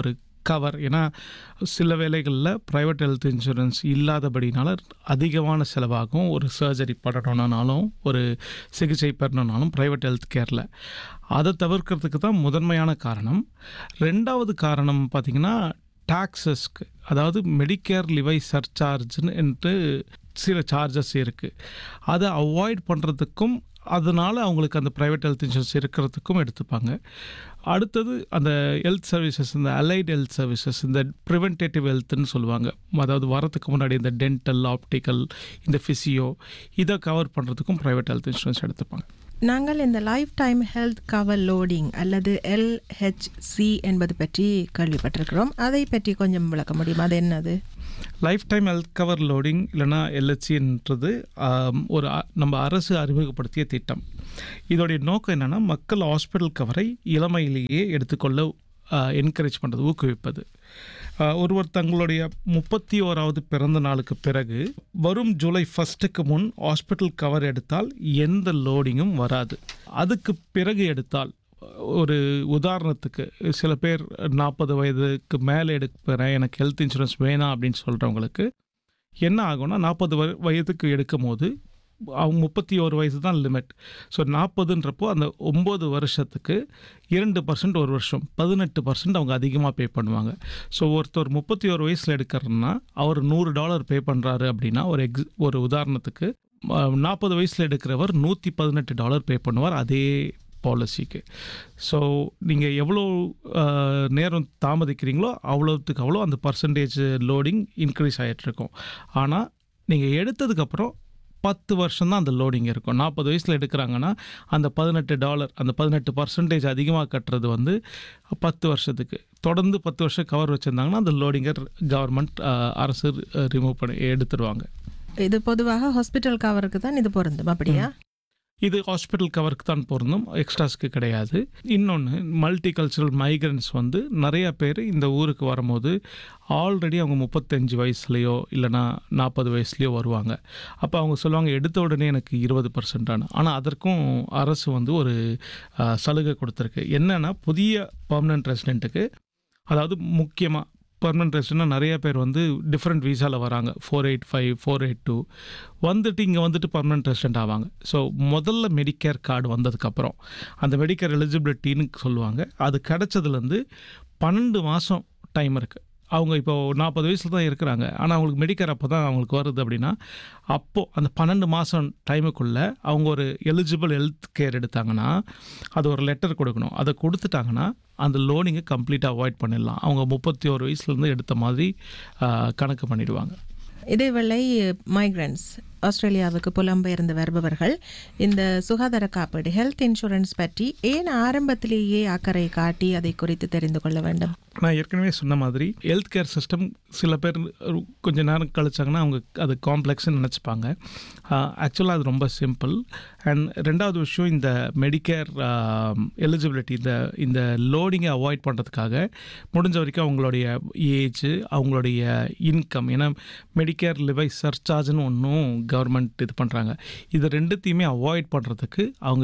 கவர் ஏன்னா சில வேளைகளில் ப்ரைவேட் ஹெல்த் இன்சூரன்ஸ் இல்லாதபடினால அதிகமான செலவாகும் ஒரு சர்ஜரி பண்ணணும்னாலும் ஒரு சிகிச்சை பெறணும்னாலும் ப்ரைவேட் ஹெல்த் கேரில் அதை தவிர்க்கிறதுக்கு தான் முதன்மையான காரணம் ரெண்டாவது காரணம் பார்த்திங்கன்னா டாக்ஸஸ்க்கு அதாவது மெடிக்கேர் லிவை சர்சார்ஜ்னு என்று சில சார்ஜஸ் இருக்குது அதை அவாய்ட் பண்ணுறதுக்கும் அதனால் அவங்களுக்கு அந்த ப்ரைவேட் ஹெல்த் இன்சூரன்ஸ் இருக்கிறதுக்கும் எடுத்துப்பாங்க அடுத்தது அந்த ஹெல்த் சர்வீசஸ் இந்த அலைட் ஹெல்த் சர்வீசஸ் இந்த ப்ரிவென்டேட்டிவ் ஹெல்த்னு சொல்லுவாங்க அதாவது வரத்துக்கு முன்னாடி இந்த டென்டல் ஆப்டிக்கல் இந்த ஃபிசியோ இதை கவர் பண்ணுறதுக்கும் ப்ரைவேட் ஹெல்த் இன்சூரன்ஸ் எடுத்துப்பாங்க நாங்கள் இந்த life time health cover loading அல்லது எல்ஹெச்சி என்பது பற்றி கேள்விப்பட்டிருக்கிறோம் அதை பற்றி கொஞ்சம் விளக்க முடியுமா அது என்னது life time health cover loading இல்லைனா எல்ஹெச்சின்றது ஒரு அ- நம்ம அரசு அறிமுகப்படுத்திய திட்டம் இதோடைய நோக்கம் என்னென்னா மக்கள் ஹாஸ்பிட்டல் கவரை இளமையிலேயே எடுத்துக்கொள்ள என்கரேஜ் பண்ணுறது ஊக்குவிப்பது ஆஹ் ஒருவர் தங்களுடைய முப்பத்தி ஓராவது பிறந்த நாளுக்கு பிறகு வரும் ஜூலை ஃபஸ்ட்டுக்கு முன் ஹாஸ்பிட்டல் கவர் எடுத்தால் எந்த லோடிங்கும் வராது அதுக்கு பிறகு எடுத்தால் ஒரு உதாரணத்துக்கு சில பேர் நாற்பது வயதுக்கு மேலே எடுக்கிறேன் எனக்கு ஹெல்த் இன்சூரன்ஸ் வேணாம் அப்படின்னு சொல்கிறவங்களுக்கு என்ன ஆகும்னா நாற்பது வயதுக்கு எடுக்கும் போது அவங்க முப்பத்தி ஒரு வயசு தான் லிமிட் ஸோ நாற்பதுன்றப்போ அந்த ஒம்பது வருஷத்துக்கு இரண்டு பர்சன்ட் ஒரு வருஷம் பதினெட்டு பர்சன்ட் அவங்க அதிகமாக பே பண்ணுவாங்க ஸோ ஒருத்தர் முப்பத்தி ஒரு வயசில் எடுக்கிறன்னா அவர் நூறு டாலர் பே பண்ணுறாரு அப்படின்னா ஒரு எக்ஸ் ஒரு உதாரணத்துக்கு நாற்பது வயசில் எடுக்கிறவர் நூற்றி பதினெட்டு டாலர் பே பண்ணுவார் அதே பாலிசிக்கு ஸோ நீங்கள் எவ்வளோ அஹ், நேரம் தாமதிக்கிறீங்களோ அவ்வளோத்துக்கு அவ்வளோ அந்த பர்சன்டேஜ் லோடிங் இன்க்ரீஸ் ஆகிட்டுருக்கும் ஆனால் நீங்கள் எடுத்ததுக்கப்புறம் பத்து வருஷம் தான் அந்த லோடிங் இருக்கும் நாற்பது வயசில் எடுக்கிறாங்கன்னா அந்த பதினெட்டு டாலர் அந்த பதினெட்டு பர்சன்டேஜ் அதிகமாக கட்டுறது வந்து பத்து வருஷத்துக்கு தொடர்ந்து பத்து வருஷம் கவர் வச்சுருந்தாங்கன்னா அந்த லோடிங்கை கவர்மெண்ட் அரசு ரிமூவ் பண்ணி எடுத்துருவாங்க இது பொதுவாக ஹாஸ்பிட்டல் கவருக்கு தான் இது பொருந்தும் அப்படியா இது ஹாஸ்பிட்டல் கவருக்கு தான் பொருந்தும் எக்ஸ்ட்ராஸ்க்கு கிடையாது இன்னொன்று மல்டி கல்ச்சரல் மைக்ரன்ஸ் வந்து நிறைய பேர் இந்த ஊருக்கு வரும்போது ஆல்ரெடி அவங்க முப்பத்தஞ்சு வயசுலேயோ இல்லைனா நாற்பது வயசுலேயோ வருவாங்க அப்போ அவங்க சொல்லுவாங்க எடுத்த உடனே எனக்கு இருபது பர்சன்டான ஆனால் அதற்கும் அரசு வந்து ஒரு அஹ், சலுகை கொடுத்துருக்கு என்னென்னா புதிய பர்மனன்ட் ரெசிடெண்ட்டுக்கு அதாவது முக்கியமாக பர்மனன்ட் ரெசிடென்ட்னா நிறைய பேர் வந்து டிஃப்ரெண்ட் வீசாவில் வராங்க four eight five four eight two வந்துட்டு இங்கே வந்துட்டு பர்மனன்ட் ரெசிடென்ட் ஆவாங்க ஸோ முதல்ல மெடிக்கேர் கார்டு வந்ததுக்கப்புறம் அந்த மெடிக்கேர் எலிஜிபிலிட்டின்னு சொல்லுவாங்க அது கிடைச்சதுலேருந்து பன்னெண்டு மாதம் டைம் இருக்குது அவங்க இப்போ நாற்பது வயசில் தான் இருக்கிறாங்க ஆனால் அவங்களுக்கு மெடிக்கேர் அப்போ தான் அவங்களுக்கு வருது அப்படின்னா அப்போது அந்த பன்னெண்டு மாதம் டைமுக்குள்ளே அவங்க ஒரு எலிஜிபிள் ஹெல்த் கேர் எடுத்தாங்கன்னா அது ஒரு லெட்டர் கொடுக்கணும் அதை கொடுத்துட்டாங்கன்னா அந்த லோனிங்கை கம்ப்ளீட்டாக அவாய்ட் பண்ணிடலாம் அவங்க முப்பத்தி ஒரு வயசுலேருந்து எடுத்த மாதிரி ஆஹ், கணக்கு பண்ணிடுவாங்க இதேவேளை மைக்ரன்ஸ் ஆஸ்திரேலியாவுக்கு புலம்பெயர்ந்து வருபவர்கள் இந்த சுகாதார காப்பீடு ஹெல்த் இன்சூரன்ஸ் பற்றி ஏன் ஆரம்பத்திலேயே அக்கறை காட்டி அதை குறித்து தெரிந்து கொள்ள வேண்டும் நான் ஏற்கனவே சொன்ன மாதிரி ஹெல்த் கேர் சிஸ்டம் சில பேர் கொஞ்ச நேரம் கழிச்சாங்கன்னா அவங்க அது காம்ப்ளெக்ஸ்னு நினச்சிப்பாங்க ஆக்சுவலாக அது ரொம்ப சிம்பிள் அண்ட் ரெண்டாவது விஷயம் இந்த மெடிக்கேர் எலிஜிபிலிட்டி இந்த இந்த லோடிங்கை அவாய்ட் பண்ணுறதுக்காக முடிஞ்ச வரைக்கும் அவங்களுடைய ஏஜ் அவங்களுடைய இன்கம் ஏன்னா மெடிக்கேர் லிவை சர்சார்ஜ்னு ஒன்றும் கவர்மெண்ட் இது பண்ணுறாங்க இது ரெண்டுத்தையுமே அவாய்ட் பண்ணுறதுக்கு அவங்க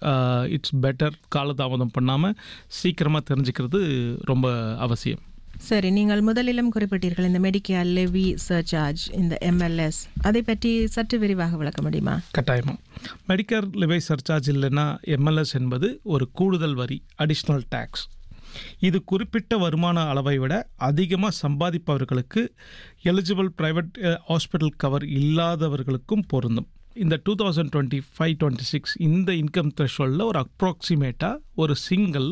இட்ஸ் பெட்டர் காலதாமதம் பண்ணாமல் சீக்கிரமாக தெரிஞ்சுக்கிறது ரொம்ப அவசியம் சரி நீங்கள் முதலிலும் குறிப்பிட்டீர்கள் இந்த மெடிக்கேர் லெவி சர்சார்ஜ் இந்த எம்எல்எஸ் அதை பற்றி சற்று விரிவாக விளக்க முடியுமா கட்டாயமாக மெடிக்கேர் லிவை சர்சார்ஜ் இல்லைன்னா எம்எல்எஸ் என்பது ஒரு கூடுதல் வரி அடிஷ்னல் டேக்ஸ் இது குறிப்பிட்ட வருமான அளவை விட அதிகமாக சம்பாதிப்பவர்களுக்கு எலிஜிபிள் ப்ரைவேட் ஹாஸ்பிட்டல் கவர் இல்லாதவர்களுக்கும் பொருந்தும் இந்த two thousand twenty five twenty six இந்த இன்கம் த்ரெஷோல்டில் ஒரு அப்ராக்சிமேட்டாக ஒரு சிங்கிள்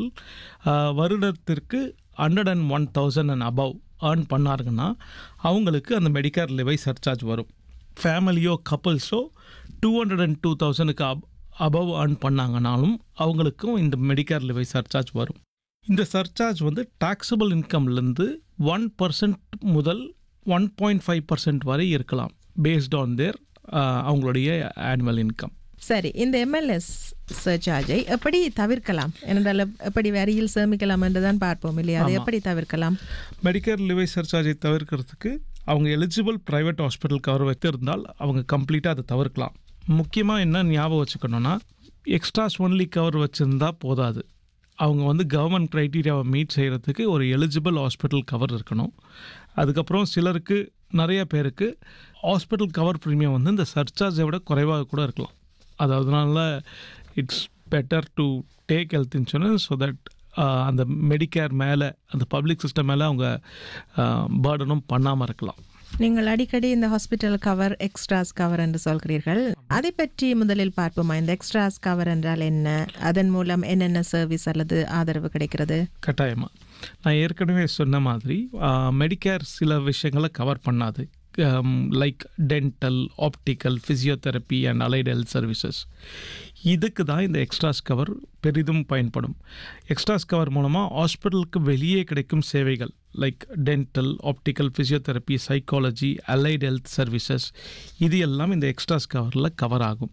வருடத்திற்கு hundred and one thousand and above earn பண்ணாருங்கன்னா அவங்களுக்கு அந்த மெடிக்கேர் லிவை சர்சார்ஜ் வரும் ஃபேமிலியோ கப்புள்ஸோ டூ ஹண்ட்ரட் அண்ட் டூ தௌசண்ட்க்கு அப் அபவ் ஏர்ன் பண்ணாங்கனாலும் அவங்களுக்கும் இந்த மெடிக்கேர் லிவை சர்சார்ஜ் வரும் இந்த சர்சார்ஜ் வந்து டாக்ஸபிள் இன்கம்லேருந்து ஒன் பர்சன்ட் முதல் ஒன் பாயிண்ட் ஃபைவ் பர்சன்ட் வரை இருக்கலாம் பேஸ்ட் ஆன் தேர் அவங்களுடைய ஆனுவல் இன்கம் சரி இந்த எம்எல்எஸ் சர்சார்ஜை எப்படி தவிர்க்கலாம் என்றால் எப்படி வரியில் சேமிக்கலாம் என்று தான் பார்ப்போம் இல்லையா அதை ஆமா. எப்படி தவிர்க்கலாம் மெடிக்கேர் லிவை சர்சார்ஜை தவிர்க்கிறதுக்கு அவங்க எலிஜிபிள் ப்ரைவேட் ஹாஸ்பிட்டல் கவர் வைத்திருந்தால் அவங்க கம்ப்ளீட்டாக அதை தவிர்க்கலாம் முக்கியமாக என்ன ஞாபகம் வச்சுக்கணும்னா எக்ஸ்ட்ராஸ் ஒன்லி கவர் வச்சுருந்தா போதாது அவங்க வந்து கவர்மெண்ட் க்ரைட்டீரியாவை மீட் செய்கிறதுக்கு ஒரு எலிஜிபிள் ஹாஸ்பிட்டல் கவர் இருக்கணும் அதுக்கப்புறம் சிலருக்கு நிறைய பேருக்கு ஹாஸ்பிட்டல் கவர் ப்ரீமியம் வந்து இந்த சர்ச்சார்ஜை விட குறைவாக கூட இருக்கலாம் அது அதனால it's better to take health insurance so that அந்த மெடிக்கேர் மேலே அந்த பப்ளிக் சிஸ்டம் மேலே அவங்க பேர்டனும் பண்ணாமல் இருக்கலாம் நீங்கள் அடிக்கடி இந்த ஹாஸ்பிட்டல் கவர் எக்ஸ்ட்ராஸ் கவர் என்று சொல்கிறீர்கள் அதை பற்றி முதலில் பார்ப்போமா இந்த எக்ஸ்ட்ராஸ் கவர் என்றால் என்ன அதன் மூலம் என்னென்ன சர்வீஸ் அல்லது ஆதரவு கிடைக்கிறது கட்டாயமாக நான் ஏற்கனவே சொன்ன மாதிரி மெடிக்கேர் சில விஷயங்களை கவர் பண்ணாது like dental optical physiotherapy and allied health services இதுக்கு தான் இந்த எக்ஸ்ட்ராஸ் கவர் பெரிதும் பயன்படும் எக்ஸ்ட்ராஸ் கவர் மூலமாக ஹாஸ்பிட்டலுக்கு வெளியே கிடைக்கும் சேவைகள் like dental optical physiotherapy psychology allied health services இது எல்லாம் இந்த எக்ஸ்ட்ராஸ் கவரில் கவர் ஆகும்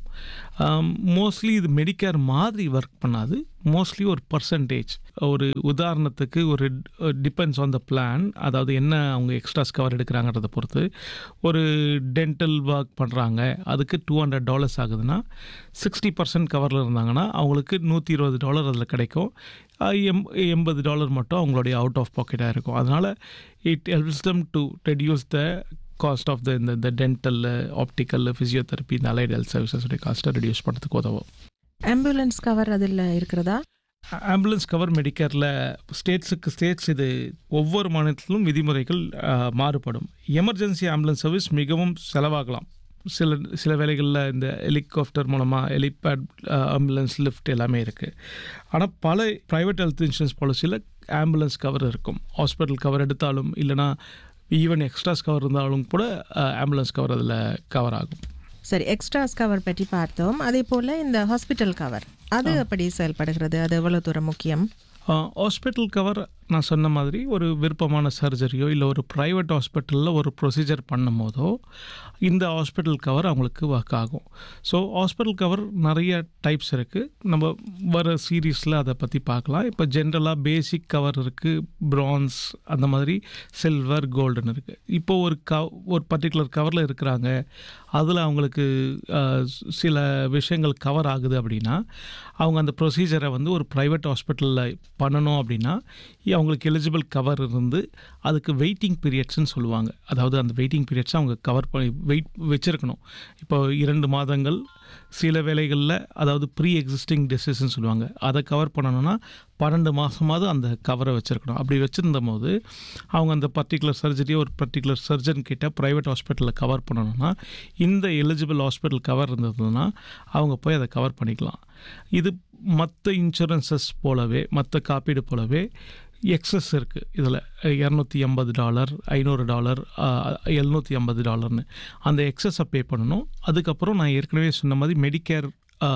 மோஸ்ட்லி இது மெடிக்கேர் மாதிரி ஒர்க் பண்ணாது மோஸ்ட்லி ஒரு பர்சன்டேஜ் ஒரு உதாரணத்துக்கு ஒரு டிபெண்ட்ஸ் ஆன் த பிளான் அதாவது என்ன அவங்க எக்ஸ்ட்ராஸ் கவர் எடுக்கிறாங்கிறத பொறுத்து ஒரு டென்டல் ஒர்க் பண்ணுறாங்க அதுக்கு டூ ஹண்ட்ரட் டாலர்ஸ் ஆகுதுன்னா சிக்ஸ்டி பர்சன்ட் கவரில் இருந்தாங்கன்னா அவங்களுக்கு நூற்றி இருபது டாலர் அதில் கிடைக்கும் எம் எண்பது டாலர் மட்டும் அவங்களுடைய அவுட் ஆஃப் பாக்கெட்டாக இருக்கும் அதனால் it helps them to reduce the cost of the இந்த இந்த டென்டல் ஆப்டிக்கல் ஃபிசியோதெரப்பி இந்த அலைட் ஹெல்த் சர்வீசஸுடைய காஸ்ட்டை ரெடியூஸ் பண்ணுறதுக்கு உதவும் ஆம்புலன்ஸ் கவர் அதில் இருக்கிறதா ஆம்புலன்ஸ் கவர் மெடிக்கேரில் ஸ்டேட்ஸுக்கு ஸ்டேட்ஸ் இது ஒவ்வொரு மாநிலத்திலும் விதிமுறைகள் மாறுபடும் எமர்ஜென்சி ஆம்புலன்ஸ் சர்வீஸ் மிகவும் செலவாகலாம் சில சில வேலைகளில் இந்த ஹெலிகாப்டர் மூலமாக ஹெலிபேட் ஆம்புலன்ஸ் லிஃப்ட் எல்லாமே இருக்குது ஆனால் பல ப்ரைவேட் ஹெல்த் இன்சூரன்ஸ் பாலிசியில் ஆம்புலன்ஸ் கவர் இருக்கும் ஹாஸ்பிட்டல் கவர் எடுத்தாலும் இல்லைனா ஈவன் எக்ஸ்ட்ராஸ் கவர் இருந்தாலும் கூட ஆம்புலன்ஸ் கவர் அதில் கவர் ஆகும் சரி எக்ஸ்ட்ராஸ் கவர் பற்றி பார்த்தோம் அதே போல் இந்த ஹாஸ்பிட்டல் கவர் அது எப்படி செயல்படுகிறது அது எவ்வளோ தூரம் முக்கியம் ஹாஸ்பிட்டல் கவர் நான் சொன்ன மாதிரி ஒரு விருப்பமான சர்ஜரியோ இல்லை ஒரு ப்ரைவேட் ஹாஸ்பிட்டலில் ஒரு ப்ரொசீஜர் பண்ணும் போதோ இந்த ஹாஸ்பிட்டல் கவர் அவங்களுக்கு ஒர்க் ஆகும் ஸோ ஹாஸ்பிட்டல் கவர் நிறைய டைப்ஸ் இருக்குது நம்ம வர சீரீஸில் அதை பற்றி பார்க்கலாம் இப்போ ஜென்ரலாக பேசிக் கவர் இருக்குது ப்ரான்ஸ் அந்த மாதிரி சில்வர் கோல்டுன்னு இருக்குது இப்போ ஒரு க ஒரு பர்டிகுலர் கவரில் இருக்கிறாங்க அதில் அவங்களுக்கு சில விஷயங்கள் கவர் ஆகுது அப்படின்னா அவங்க அந்த ப்ரொசீஜரை வந்து ஒரு ப்ரைவேட் ஹாஸ்பிட்டலில் பண்ணணும் அப்படின்னா அவங்களுக்கு எலிஜிபிள் கவர் இருந்து அதுக்கு வெயிட்டிங் பீரியட்ஸ்னு சொல்லுவாங்க அதாவது அந்த வெயிட்டிங் பீரியட்ஸ் அவங்க கவர் பண்ணி வெயிட் வச்சுருக்கணும் இப்போ இரண்டு மாதங்கள் சில வேலைகளில் அதாவது ப்ரீ எக்ஸிஸ்டிங் டிசீஸ்ன்னு சொல்லுவாங்க அதை கவர் பண்ணணும்னா பன்னெண்டு மாதமாவது அந்த கவரை வச்சுருக்கணும் அப்படி வச்சுருந்த போது அவங்க அந்த பர்டிகுலர் சர்ஜரியை ஒரு பர்டிகுலர் சர்ஜன் கிட்ட ப்ரைவேட் ஹாஸ்பிட்டலில் கவர் பண்ணணும்னா இந்த எலிஜிபிள் ஹாஸ்பிட்டல் கவர் இருந்ததுன்னா அவங்க போய் அதை கவர் பண்ணிக்கலாம் இது மற்ற இன்சூரன்சஸ் போலவே மற்ற காப்பீடு போலவே எக்ஸஸ் இருக்குது இதில் இரநூத்தி எண்பது டாலர் ஐநூறு டாலர் எழுநூற்றி ஐம்பது டாலர்னு அந்த எக்ஸஸை பே பண்ணணும் அதுக்கப்புறம் நான் ஏற்கனவே சொன்ன மாதிரி மெடிக்கேர்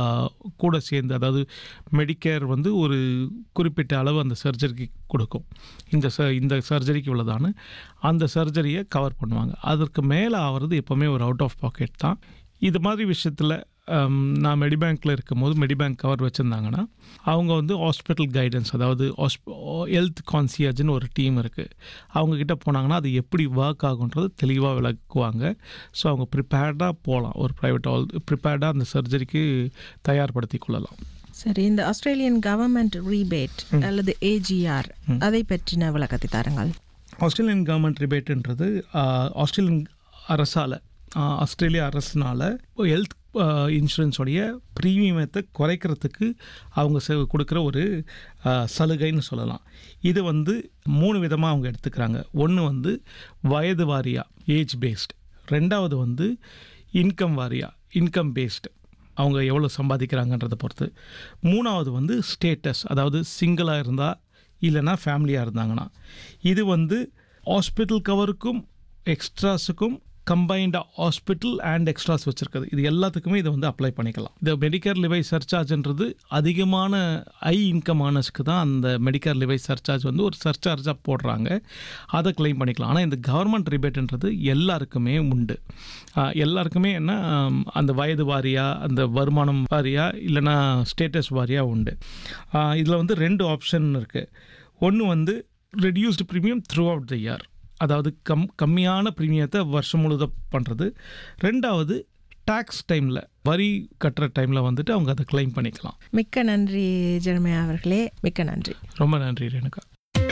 கூட சேர்ந்து அதாவது மெடிக்கேர் வந்து ஒரு குறிப்பிட்ட அளவு அந்த சர்ஜரிக்கு கொடுக்கும் இந்த ச இந்த சர்ஜரிக்கு உள்ளதான்னு அந்த சர்ஜரியை கவர் பண்ணுவாங்க அதற்கு மேலே ஆகிறது எப்போவுமே ஒரு அவுட் ஆஃப் பாக்கெட் தான் இது மாதிரி விஷயத்தில் நான் மெடிபேங்க்கில் இருக்கும்போது மெடிபேங்க் கவர் வச்சுருந்தாங்கன்னா அவங்க வந்து ஹாஸ்பிட்டல் கைடன்ஸ் அதாவது ஹெல்த் கான்சியர்ஜ்னு ஒரு டீம் இருக்குது அவங்கக்கிட்ட போனாங்கன்னா அது எப்படி ஒர்க் ஆகுன்றது தெளிவாக விளக்குவாங்க ஸோ அவங்க ப்ரிப்பேர்டாக போகலாம் ஒரு ப்ரைவேட் ஹால் ப்ரிப்பேர்டாக அந்த சர்ஜரிக்கு தயார்படுத்தி கொள்ளலாம் சரி இந்த ஆஸ்திரேலியன் கவர்மெண்ட் ரீபேட் அல்லது ஏஜிஆர் அதை பற்றின விளக்கத்தை தாருங்கள் ஆஸ்திரேலியன் கவர்மெண்ட் ரிபேட்டுன்றது ஆஸ்திரேலியன் அரசால் ஆஸ்திரேலியா அரசுனால ஹெல்த் இன்சூரன்ஸோடைய ப்ரீமியத்தை குறைக்கிறதுக்கு அவங்க கொடுக்குற ஒரு சலுகைன்னு சொல்லலாம் இது வந்து மூணு விதமாக அவங்க எடுத்துக்கிறாங்க ஒன்று வந்து வயது வாரியாக ஏஜ் பேஸ்டு ரெண்டாவது வந்து இன்கம் வாரியாக இன்கம் பேஸ்டு அவங்க எவ்வளோ சம்பாதிக்கிறாங்கன்றதை பொறுத்து மூணாவது வந்து ஸ்டேட்டஸ் அதாவது சிங்கிளாக இருந்தால் இல்லைன்னா ஃபேமிலியாக இருந்தாங்கன்னா இது வந்து ஹாஸ்பிட்டல் கவருக்கும் எக்ஸ்ட்ராஸுக்கும் கம்பைன்டு ஹாஸ்பிட்டல் அண்ட் எக்ஸ்ட்ராஸ் வச்சுருக்குது இது எல்லாத்துக்குமே இதை வந்து அப்ளை பண்ணிக்கலாம் இந்த மெடிக்கேர் லிவை சர்சார்ஜ்ன்றது அதிகமான ஐ இன்கம் ஆனஸ்க்கு தான் அந்த மெடிக்கேர் லிவை சர்சார்ஜ் வந்து ஒரு சர்சார்ஜாக போடுறாங்க அதை கிளைம் பண்ணிக்கலாம் ஆனால் இந்த கவர்மெண்ட் ரிபேட்ன்றது எல்லாருக்குமே உண்டு எல்லாருக்குமே என்ன அந்த வயது வாரியாக அந்த வருமானம் வாரியாக இல்லைனா ஸ்டேட்டஸ் வாரியாக உண்டு இதில் வந்து ரெண்டு ஆப்ஷன் இருக்குது ஒன்று வந்து reduced premium throughout the year அதாவது கம் கம்மியான ப்ரீமியத்தை வருஷம் முழுத பண்ணுறது ரெண்டாவது டாக்ஸ் டைமில் வரி கட்டுற டைமில் வந்துட்டு அவங்க அதை கிளைம் பண்ணிக்கலாம் மிக்க நன்றி ஜெர்மையா அவர்களே மிக்க நன்றி ரொம்ப நன்றி ரேணுகா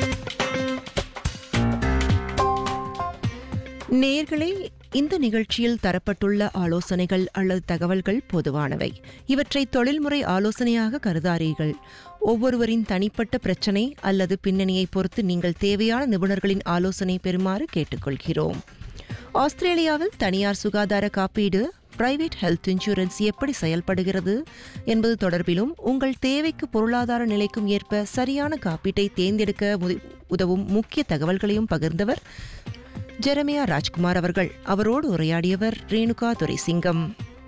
நேர்களே இந்த நிகழ்ச்சியில் தரப்பட்டுள்ள ஆலோசனைகள் அல்லது தகவல்கள் பொதுவானவை இவற்றை தொழில்முறை ஆலோசனையாக கருதாரீர்கள் ஒவ்வொருவரின் தனிப்பட்ட பிரச்சனை அல்லது பின்னணியை பொறுத்து நீங்கள் தேவையான நிபுணர்களின் ஆலோசனை பெறுமாறு கேட்டுக்கொள்கிறோம் ஆஸ்திரேலியாவில் தனியார் சுகாதார காப்பீடு பிரைவேட் ஹெல்த் இன்சூரன்ஸ் எப்படி செயல்படுகிறது என்பது தொடர்பிலும் உங்கள் தேவைக்கு பொருளாதார நிலைக்கும் ஏற்ப சரியான காப்பீட்டை தேர்ந்தெடுக்க உத- உதவும் முக்கிய தகவல்களையும் பகிர்ந்தவர் ஜெரமியா ராஜ்குமார் அவர்கள் அவரோடு உரையாடியவர் Renuka Duraisingam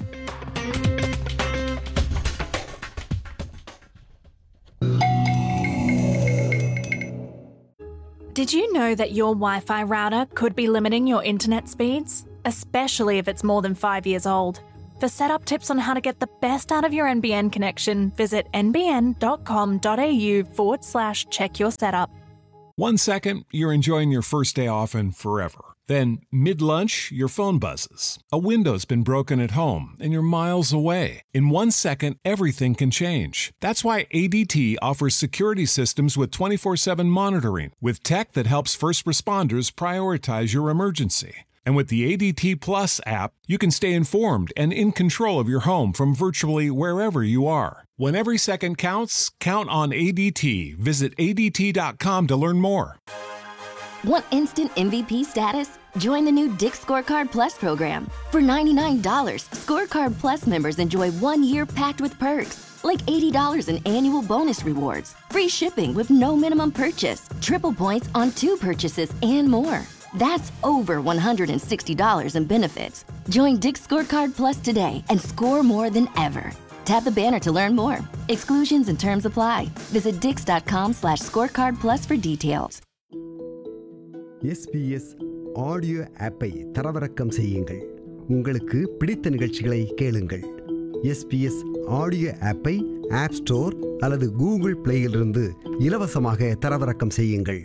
Did you know that your Wi Fi router could be limiting your internet speeds? Especially if it's more than five years old. For setup tips on how to get the best out of your NBN connection, visit nbn.com.au forward slash check your setup. One second, you're enjoying your first day off and forever. Then, mid lunch, your phone buzzes. A window's been broken at home and you're miles away. In one second, everything can change. That's why ADT offers security systems with 24 7 monitoring, with tech that helps first responders prioritize your emergency. And with the ADT Plus app, you can stay informed and in control of your home from virtually wherever you are. When every second counts, count on ADT. Visit ADT.com to learn more. Want instant MVP status? Join the new Dick Scorecard Plus program. For $99, Scorecard Plus members enjoy one year packed with perks, like $80 in annual bonus rewards, free shipping with no minimum purchase, triple points on two purchases, and more. That's over $160 in benefits. Join Dick Scorecard Plus today and score more than ever. Tap the banner to learn more. Exclusions and terms apply. Visit dix.com slash scorecard plus for details. SBS audio ஆப்பை தரவிறக்கம் செய்யுங்கள் உங்களுக்கு பிடித்த நிகழ்ச்சிகளை கேளுங்கள் SBS audio ஆப்பை App Store அல்லது Google பிளேயிலிருந்து இலவசமாக தரவிறக்கம் செய்யுங்கள்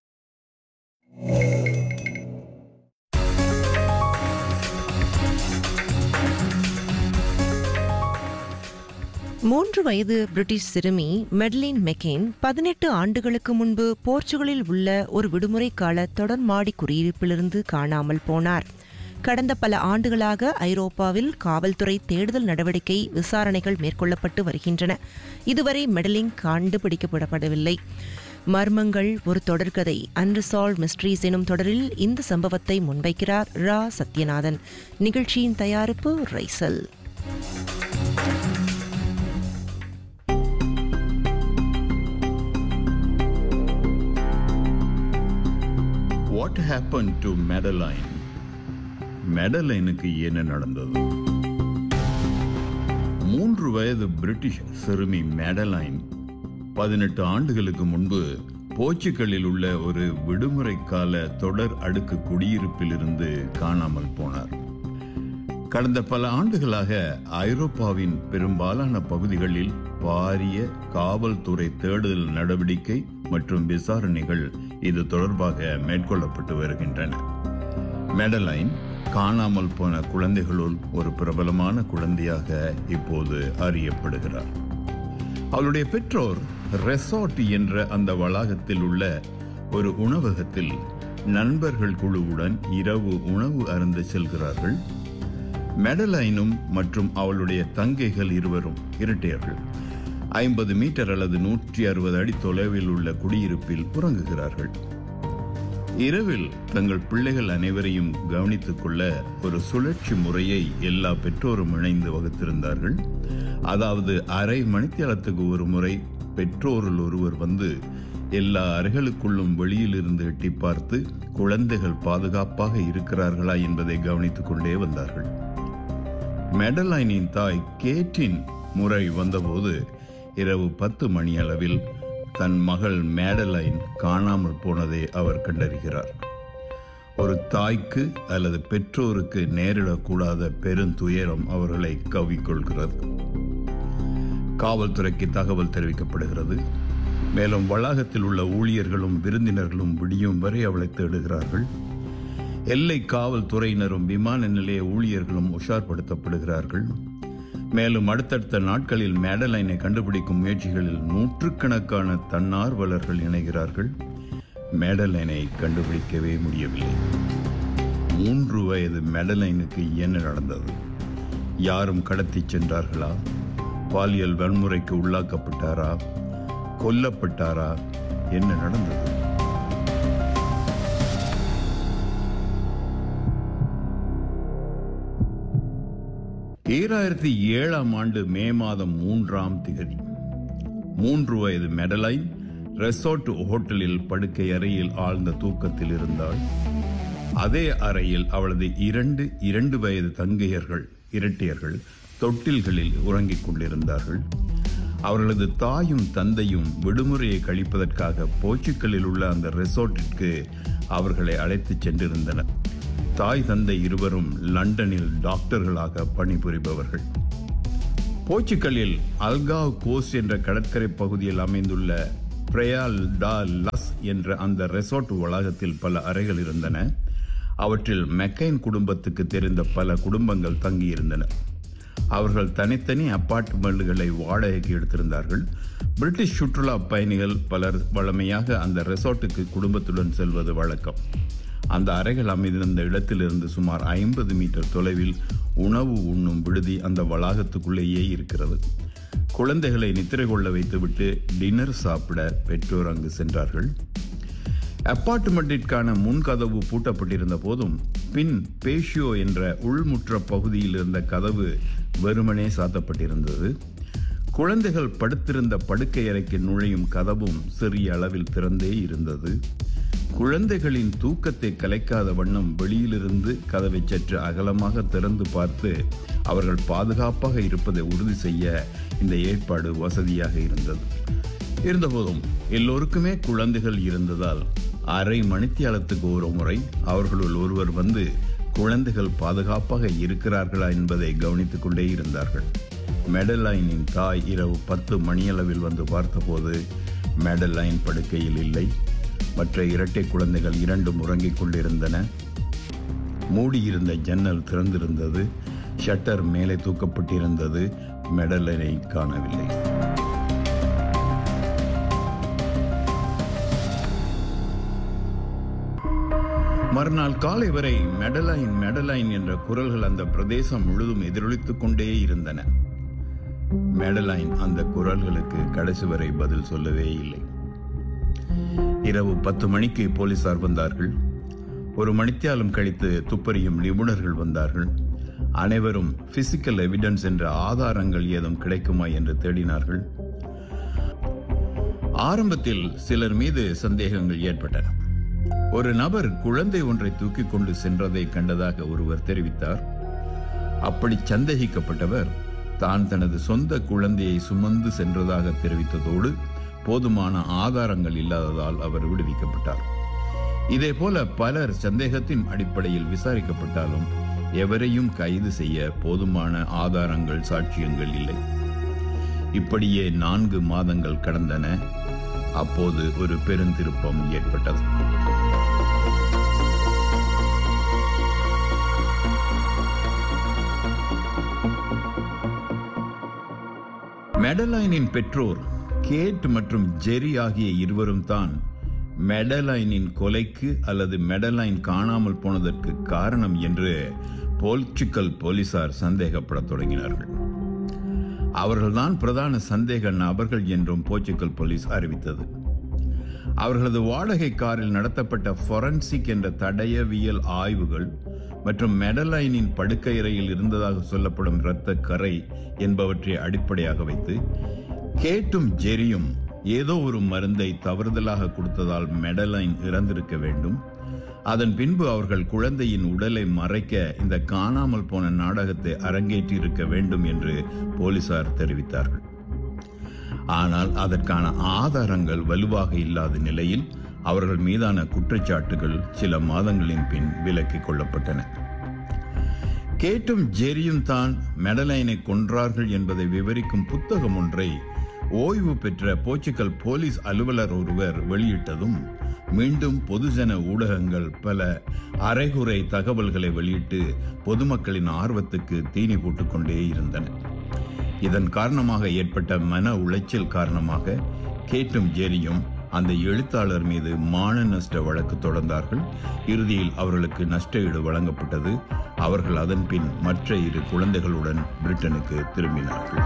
மூன்று வயது பிரிட்டிஷ் சிறுமி மெட்லின் மெக்கேன் பதினெட்டு ஆண்டுகளுக்கு முன்பு போர்ச்சுகலில் உள்ள ஒரு விடுமுறை கால தொடர்மாடி குடியிருப்பிலிருந்து காணாமல் போனார் கடந்த பல ஆண்டுகளாக ஐரோப்பாவில் காவல்துறை தேடுதல் நடவடிக்கை விசாரணைகள் மேற்கொள்ளப்பட்டு வருகின்றன இதுவரை மெடலின் கண்டுபிடிக்கப்படவில்லை மர்மங்கள் ஒரு தொடர்கதை அன்ரிசால்வ் மிஸ்ட்ரீஸ் எனும் தொடரில் இந்த சம்பவத்தை முன்வைக்கிறார் ரா சத்யநாதன் நிகழ்ச்சியின் தயாரிப்பு Raisal what happen to Madeline மெடலைனுக்கு என்ன நடந்தது மூன்று வயது பிரிட்டிஷ் சிறுமி மெடலைன் பதினெட்டு ஆண்டுகளுக்கு முன்பு போர்ச்சுகலில் உள்ள ஒரு விடுமுறை கால தொடர் அடுக்கு குடியிருப்பிலிருந்து காணாமல் போனார் கடந்த பல ஆண்டுகளாக ஐரோப்பாவின் பெரும்பாலான பகுதிகளில் பாரிய காவல்துறை தேடுதல் நடவடிக்கை மற்றும் விசாரணைகள் இது தொடர்பாக மேற்கொள்ளப்பட்டு வருகின்றன மெடலைன் காணாமல் போன குழந்தைகளுள் ஒரு பிரபலமான குழந்தையாக இப்போது அறியப்படுகிறார் அவளுடைய பெற்றோர் ரெசார்ட் என்ற அந்த வளாகத்தில் உள்ள ஒரு உணவகத்தில் நண்பர்கள் குழுவுடன் இரவு உணவு அருந்த செல்கிறார்கள் மெடலைனும் மற்றும் அவளுடைய தங்கைகள் இருவரும் இரட்டையர்கள் ஐம்பது மீட்டர் அல்லது நூற்றி அறுபது அடி தொலைவில் உள்ள குடியிருப்பில் உறங்குகிறார்கள் இரவில் தங்கள் பிள்ளைகள் அனைவரையும் கவனித்துக் கொள்ள ஒரு சுழற்சி முறையை எல்லா பெற்றோரும் இணைந்து வகுத்திருந்தார்கள் அதாவது அரை மணித்தியாலத்துக்கு ஒரு முறை பெற்றோரில் ஒருவர் வந்து எல்லா அறைகளுக்குள்ளும் வெளியிலிருந்து எட்டி பார்த்து குழந்தைகள் பாதுகாப்பாக இருக்கிறார்களா என்பதை கவனித்துக் கொண்டே வந்தார்கள் மெடலைனின் தாய் கேட்டின் முறை வந்தபோது இரவு பத்து மணி அளவில் தன் மகள் மேடலைன் காணாமல் போனதை அவர் கண்டறிகிறார் ஒரு தாய்க்கு அல்லது பெற்றோருக்கு நேரிடக்கூடாத பெருந்துயரம் அவர்களை கவிக்கொள்கிறது காவல்துறைக்கு தகவல் தெரிவிக்கப்படுகிறது மேலும் வளாகத்தில் உள்ள ஊழியர்களும் விருந்தினர்களும் விடியும் வரை அவளை தேடுகிறார்கள் எல்லை காவல்துறையினரும் விமான நிலைய ஊழியர்களும் உஷார்படுத்தப்படுகிறார்கள் மேலும் அடுத்தடுத்த நாட்களில் மேடலைனை கண்டுபிடிக்கும் முயற்சிகளில் நூற்றுக்கணக்கான தன்னார்வலர்கள் இணைகிறார்கள் மேடலைனை கண்டுபிடிக்கவே முடியவில்லை மூன்று வயது மேடலைனுக்கு என்ன நடந்தது யாரும் கடத்திச் சென்றார்களா பாலியல் வன்முறைக்கு உள்ளாக்கப்பட்டாரா கொல்லப்பட்டாரா என்ன நடந்தது ஈராயிரத்தி ஏழாம் ஆண்டு மே மாதம் மூன்றாம் திகதி மூன்று வயது மெடலைன் ரெசார்ட் ஹோட்டலில் படுக்கை அறையில் ஆழ்ந்த தூக்கத்தில் இருந்தாள் அதே அறையில் அவளது இரண்டு இரண்டு வயது தங்கையர்கள் இரட்டையர்கள் தொட்டில்களில் உறங்கிக் கொண்டிருந்தார்கள் அவர்களது தாயும் தந்தையும் விடுமுறையை கழிப்பதற்காக போர்ச்சுக்கலில் உள்ள அந்த ரெசார்ட்டிற்கு அவர்களை அழைத்துச் சென்றிருந்தனர் தாய் தந்தை இருவரும் லண்டனில் டாக்டர்களாக பணிபுரிபவர்கள் போர்ச்சுக்கலில் அல்காவ் கோஸ் என்ற கடற்கரை பகுதியில் அமைந்துள்ள பிரயால் டா லஸ் என்ற அந்த ரெசார்ட் வளாகத்தில் பல அறைகள் இருந்தன அவற்றில் மெக்கைன் குடும்பத்துக்கு தெரிந்த பல குடும்பங்கள் தங்கியிருந்தன அவர்கள் தனித்தனி அப்பார்ட்மெண்ட்டுகளை வாடகைக்கு எடுத்திருந்தார்கள் பிரிட்டிஷ் சுற்றுலா பயணிகள் பலர் வழமையாக அந்த ரெசார்ட்டுக்கு குடும்பத்துடன் செல்வது வழக்கம் அந்த அறைகள் அமைந்திருந்த இடத்திலிருந்து சுமார் ஐம்பது மீட்டர் தொலைவில் உணவு உண்ணும் விடுதி அந்த வளாகத்துக்குள்ளேயே இருக்கிறது குழந்தைகளை நித்திரை கொள்ள வைத்துவிட்டு டின்னர் சாப்பிட பெற்றோர் அங்கு சென்றார்கள் அப்பார்ட்மெண்ட்டிற்கான முன் கதவு பூட்டப்பட்டிருந்த போதும் பின் பேஷியோ என்ற உள்முற்ற பகுதியில் இருந்த கதவு வெறுமனே சாத்தப்பட்டிருந்தது குழந்தைகள் படுத்திருந்த படுக்கை அறைக்கு நுழையும் கதவும் சிறிய அளவில் திறந்தே இருந்தது குழந்தைகளின் தூக்கத்தை கலைக்காத வண்ணம் வெளியிலிருந்து கதவை சற்று அகலமாக திறந்து பார்த்து அவர்கள் பாதுகாப்பாக இருப்பதை உறுதி செய்ய இந்த ஏற்பாடு வசதியாக இருந்தது இருந்தபோதும் எல்லோருக்குமே குழந்தைகள் இருந்ததால் அரை மணித்தியாலத்துக்கு ஒரு முறை அவர்களுள் ஒருவர் வந்து குழந்தைகள் பாதுகாப்பாக இருக்கிறார்களா என்பதை கவனித்துக் கொண்டே இருந்தார்கள் மெடலைனின் தாய் இரவு பத்து மணியளவில் வந்து பார்த்தபோது மெடலைன் படுக்கையில் இல்லை மற்ற இரட்டை குழந்தைகள் இரண்டும் உறங்கிக் கொண்டிருந்தன மூடியிருந்த ஜன்னல் திறந்திருந்தது ஷட்டர் மேலே தூக்கப்பட்டிருந்தது மெடலைனை காணவில்லை மறுநாள் காலை வரை மெடலைன் மெடலைன் என்ற குரல்கள் அந்த பிரதேசம் முழுதும் எதிரொலித்துக் கொண்டே இருந்தன மெடலைன் அந்த குரல்களுக்கு கடைசி வரை பதில் சொல்லவே இல்லை இரவு பத்து மணிக்கு போலீசார் வந்தார்கள் ஒரு மணித்தியாலம் கழித்து துப்பறியும் நிபுணர்கள் வந்தார்கள் அனைவரும் பிசிக்கல் எவிடன்ஸ் என்ற ஆதாரங்கள் ஏதும் கிடைக்குமா என்று தேடினார்கள் ஆரம்பத்தில் சிலர் மீது சந்தேகங்கள் ஏற்பட்டன ஒரு நபர் குழந்தை ஒன்றை தூக்கி கொண்டு சென்றதை கண்டதாக ஒருவர் தெரிவித்தார் அப்படி சந்தேகிக்கப்பட்டவர் தான் தனது சொந்த குழந்தையை சுமந்து சென்றதாக தெரிவித்ததோடு போதுமான ஆதாரங்கள் இல்லாததால் அவர் விடுவிக்கப்பட்டார் இதேபோல பலர் சந்தேகத்தின் அடிப்படையில் விசாரிக்கப்பட்டாலும் எவரையும் கைது செய்ய போதுமான ஆதாரங்கள் சாட்சியங்கள் இல்லை இப்படியே நான்கு மாதங்கள் கடந்தன அப்போது ஒரு பெருந்திருப்பம் ஏற்பட்டது மெடலைனின் பெற்றோர் கேட் மற்றும் ஜெரி ஆகிய இருவரும் தான் மெடலைனின் கொலைக்கு அல்லது மெடலைன் காணாமல் போனதற்கு காரணம் என்று போர்ச்சுக்கல் போலீசார் சந்தேகப்படத் தொடங்கினார்கள் அவர்கள்தான் பிரதான சந்தேக நபர்கள் என்றும் போர்ச்சுக்கல் போலீஸ் அறிவித்தது அவர்களது வாடகை காரில் நடத்தப்பட்ட ஃபொரன்சிக் என்ற தடயவியல் ஆய்வுகள் மற்றும் மெடலைனின் படுக்கையறையில் இருந்ததாக சொல்லப்படும் இரத்த கரை என்பவற்றை அடிப்படையாக வைத்து கேட்டும் ஜெரியும் ஏதோ ஒரு மருந்தை தவறுதலாக கொடுத்ததால் மெடலைன் இறந்திருக்க வேண்டும் அதன் பின்பு அவர்கள் குழந்தையின் உடலை மறைக்க இந்த காணாமல் போன நாடகத்தை அரங்கேற்றி இருக்க வேண்டும் என்று போலீசார் தெரிவித்தார்கள் ஆனால் அதற்கான ஆதாரங்கள் வலுவாக இல்லாத நிலையில் அவர்கள் மீதான குற்றச்சாட்டுகள் சில மாதங்களின் பின் விலக்கிக் கொள்ளப்பட்டன கேட்டும் ஜெரியும் தான் மெடலைனை கொன்றார்கள் என்பதை விவரிக்கும் புத்தகம் ஒன்றை ஓய்வு பெற்ற போர்ச்சுகல் போலீஸ் அலுவலர் ஒருவர் வெளியிட்டதும் மீண்டும் பொதுஜன ஊடகங்கள் பல அரைகுறை தகவல்களை வெளியிட்டு பொதுமக்களின் ஆர்வத்துக்கு தீனி போட்டுக் கொண்டே இருந்தன இதன் காரணமாக ஏற்பட்ட மன உளைச்சல் காரணமாக கேட்டும் ஜெரியும் அந்த எழுத்தாளர் மீது மான நஷ்ட வழக்கு தொடர்ந்தார்கள் இறுதியில் அவர்களுக்கு நஷ்ட ஈடு வழங்கப்பட்டது அவர்கள் அதன் பின் மற்ற இரு குழந்தைகளுடன் பிரிட்டனுக்கு திரும்பினார்கள்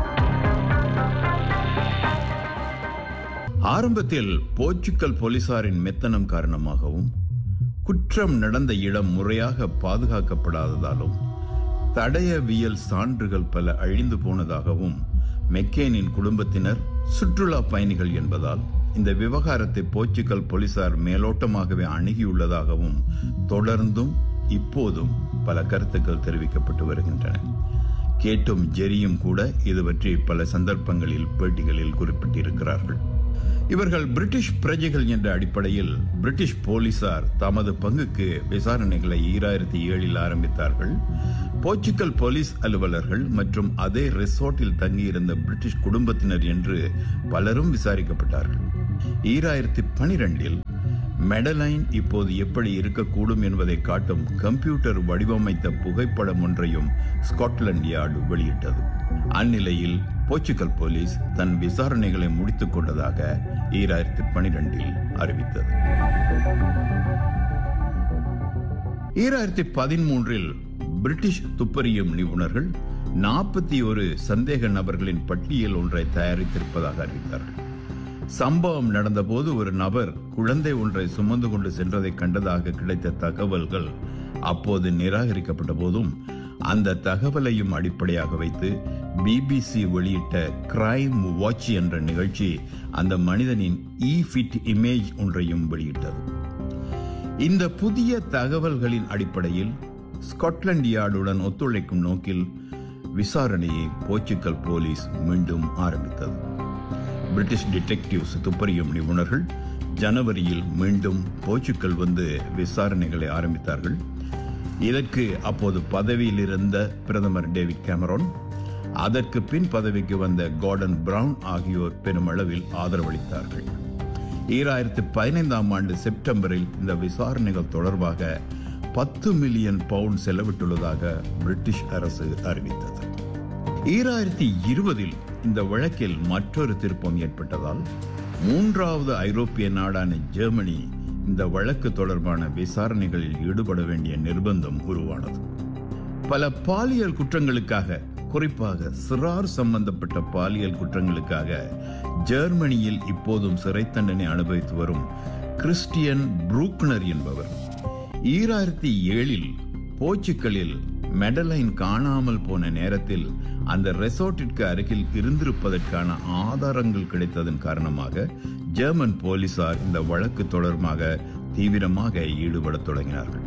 ஆரம்பத்தில் போர்ச்சுக்கல் போலீசாரின் மெத்தனம் காரணமாகவும் குற்றம் நடந்த இடம் முறையாக பாதுகாக்கப்படாததாலும் தடயவியல் சான்றுகள் பல அழிந்து போனதாகவும் மெக்கேனின் குடும்பத்தினர் சுற்றுலா பயணிகள் என்பதால் இந்த விவகாரத்தை போர்ச்சுகல் போலீசார் மேலோட்டமாகவே அணுகியுள்ளதாகவும் தொடர்ந்தும் இப்போதும் பல கருத்துக்கள் தெரிவிக்கப்பட்டு வருகின்றன கேட்டும் ஜெரியும் கூட இது பற்றி பல சந்தர்ப்பங்களில் பேட்டிகளில் குறிப்பிட்டிருக்கிறார்கள் இவர்கள் பிரிட்டிஷ் பிரஜைகள் என்ற அடிப்படையில் பிரிட்டிஷ் போலீசார் தமது பங்குக்கு விசாரணைகளை ஈராயிரத்தி ஏழில் ஆரம்பித்தார்கள் போர்ச்சுகல் போலீஸ் அலுவலர்கள் மற்றும் அதே ரிசோர்ட்டில் தங்கியிருந்த பிரிட்டிஷ் குடும்பத்தினர் என்று பலரும் விசாரிக்கப்பட்டார்கள் ஈராயிரத்தி பனிரெண்டில் மெடலைன் இப்போது எப்படி இருக்கக்கூடும் என்பதை காட்டும் கம்ப்யூட்டர் வடிவமைத்த புகைப்படம் ஒன்றையும் ஸ்காட்லாந்து யார்டு வெளியிட்டது அந்நிலையில் போர்ச்சுகல் போலீஸ் தன் விசாரணைகளை முடித்துக் கொண்டதாக ஈராயிரத்தி பனிரெண்டில் அறிவித்தது ஈராயிரத்தி பதிமூன்றில் பிரிட்டிஷ் துப்பறியும் நிபுணர்கள் நாற்பத்தி ஒரு சந்தேக நபர்களின் பட்டியல் ஒன்றை தயாரித்திருப்பதாக அறிவித்தார்கள் சம்பவம் நடந்தபோது ஒரு நபர் குழந்தை ஒன்றை சுமந்து கொண்டு சென்றதை கண்டதாக கிடைத்த தகவல்கள் அப்போது நிராகரிக்கப்பட்ட போதும் அந்த தகவலையும் அடிப்படையாக வைத்து பிபிசி வெளியிட்ட கிரைம் வாட்ச் என்ற நிகழ்ச்சி அந்த மனிதனின் இ ஃபிட் இமேஜ் ஒன்றையும் வெளியிட்டது இந்த புதிய தகவல்களின் அடிப்படையில் ஸ்காட்லாந்து யார்டுடன் ஒத்துழைக்கும் நோக்கில் விசாரணையை போர்ச்சுகல் போலீஸ் மீண்டும் ஆரம்பித்தது பிரிட்டிஷ் டிடெக்டிவ்ஸ் துப்பறியும் நிபுணர்கள் ஜனவரியில் மீண்டும் போர்ச்சுக்கல் வந்து விசாரணைகளை ஆரம்பித்தார்கள் இதற்கு அப்போது பதவியில் இருந்த பிரதமர் டேவிட் கேமரோன் அதற்கு பின் பதவிக்கு வந்த கார்டன் பிரவுன் ஆகியோர் பெருமளவில் ஆதரவளித்தார்கள் ஈராயிரத்தி பதினைந்தாம் ஆண்டு செப்டம்பரில் இந்த விசாரணைகள் தொடர்பாக பத்து மில்லியன் பவுண்ட் செலவிட்டுள்ளதாக பிரிட்டிஷ் அரசு அறிவித்தது ஈராயிரத்தி இருபதில் இந்த வழக்கில் மற்றொரு திருப்பம் ஏற்பட்டதால் மூன்றாவது ஐரோப்பிய நாடான ஜெர்மனி இந்த வழக்கு தொடர்பான விசாரணைகளில் ஈடுபட வேண்டிய நிர்பந்தம் உருவானது பல பாலியல் குற்றங்களுக்காக குறிப்பாக சிறார் சம்பந்தப்பட்ட பாலியல் குற்றங்களுக்காக ஜெர்மனியில் இப்போதும் சிறை தண்டனை அனுபவித்து வரும் கிறிஸ்டியன் புரூக்னர் என்பவர் ஈராயிரத்தி ஏழில் போர்ச்சுக்கலில் மெடலைன் காணாமல் போன நேரத்தில் அந்த ரெசார்ட்டிற்கு அருகில் இருந்திருப்பதற்கான ஆதாரங்கள் கிடைத்ததன் காரணமாக ஜெர்மன் போலீசார் இந்த வழக்கு தொடர்பாக தீவிரமாக ஈடுபடத் தொடங்கினார்கள்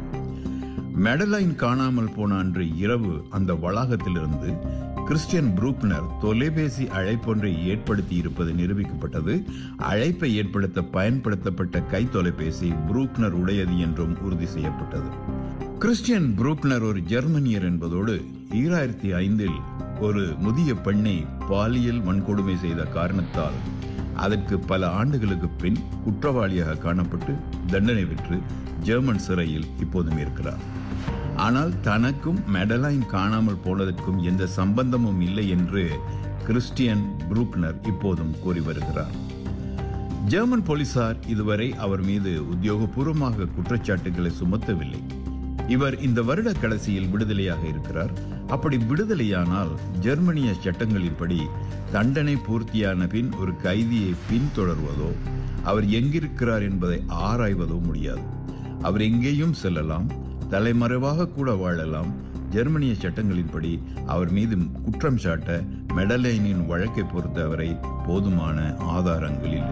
மெடலைன் காணாமல் போன அன்று இரவு அந்த வளாகத்திலிருந்து கிறிஸ்டியன் புரூக்னர் தொலைபேசி அழைப்பொன்றை ஏற்படுத்தி இருப்பது நிரூபிக்கப்பட்டது அழைப்பை ஏற்படுத்த பயன்படுத்தப்பட்ட கை தொலைபேசி புரூக்னர் உடையது என்றும் உறுதி செய்யப்பட்டது கிறிஸ்டியன் புரூக்னர் ஒரு ஜெர்மனியர் என்பதோடு ஈராயிரத்தி ஐந்தில் ஒரு முதிய பெண்ணை பாலியல் வன்கொடுமை செய்த காரணத்தால் அதற்கு பல ஆண்டுகளுக்கு பின் குற்றவாளியாக காணப்பட்டு தண்டனை பெற்று ஜெர்மன் சிறையில் இப்போதும் இருக்கிறார் ஆனால் தனக்கும் மெடலைன் காணாமல் போனதற்கும் எந்த சம்பந்தமும் இல்லை என்று கிறிஸ்டியன் புரூக்னர் இப்போதும் கூறி வருகிறார் ஜெர்மன் போலீசார் இதுவரை அவர் மீது உத்தியோகபூர்வமாக குற்றச்சாட்டுகளை சுமத்தவில்லை இவர் இந்த வருட கடைசியில் விடுதலையாக இருக்கிறார் அப்படி விடுதலையானால் ஜெர்மனிய சட்டங்களின்படி தண்டனை பூர்த்தியான பின் ஒரு கைதியை பின்தொடர்வதோ அவர் எங்கிருக்கிறார் என்பதை ஆராய்வதோ முடியாது அவர் எங்கேயும் செல்லலாம் தலைமறைவாக கூட வாழலாம் ஜெர்மனிய சட்டங்களின்படி அவர் மீது குற்றம் சாட்ட மெடலைனின் வழக்கை பொறுத்தவரை போதுமான ஆதாரங்கள் இல்லை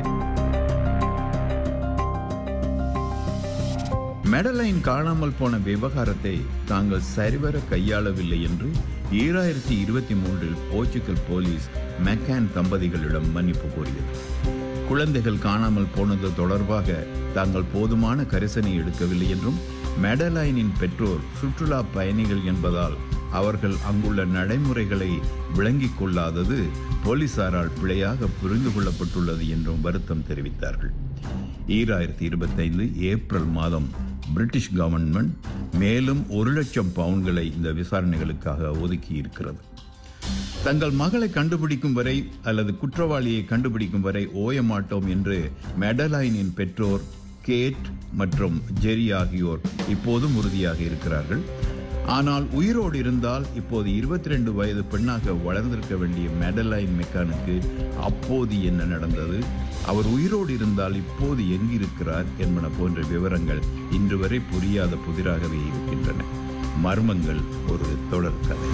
மெடலைன் காணாமல் போன விவகாரத்தை தாங்கள் சரிவர கையாளவில்லை என்று ஈராயிரத்தி இருபத்தி மூன்றில் போர்ச்சுகல் போலீஸ் மெக்கான் தம்பதிகளிடம் மன்னிப்பு கோரியது குழந்தைகள் காணாமல் போனது தொடர்பாக தாங்கள் போதுமான கரிசனை எடுக்கவில்லை என்றும் மெடலைனின் பெற்றோர் சுற்றுலா பயணிகள் என்பதால் அவர்கள் அங்குள்ள நடைமுறைகளை விளங்கிக் கொள்ளாதது போலீசாரால் பிழையாக புரிந்து கொள்ளப்பட்டுள்ளது என்றும் வருத்தம் தெரிவித்தார்கள் ஈராயிரத்தி இருபத்தைந்து ஏப்ரல் மாதம் பிரிட்டிஷ் கவர்மெண்ட் மேலும் ஒரு லட்சம் பவுன்களை இந்த விசாரணைகளுக்காக ஒதுக்கி இருக்கிறது தங்கள் மகளை கண்டுபிடிக்கும் வரை அல்லது குற்றவாளியை கண்டுபிடிக்கும் வரை ஓய மாட்டோம் என்று மெடலைனின் பெற்றோர் கேட் மற்றும் ஜெரி ஆகியோர் இப்போதும் உறுதியாக இருக்கிறார்கள் ஆனால் உயிரோடு இருந்தால் இப்போது இருபத்தி ரெண்டு வயது பெண்ணாக வளர்ந்திருக்க வேண்டிய மெடலைன் மெக்கானுக்கு அப்போது என்ன நடந்தது அவர் உயிரோடு இருந்தால் இப்போது எங்கிருக்கிறார் என்பன போன்ற விவரங்கள் இன்று வரை புரியாத புதிராகவே இருக்கின்றன மர்மங்கள் ஒரு தொடர் கதை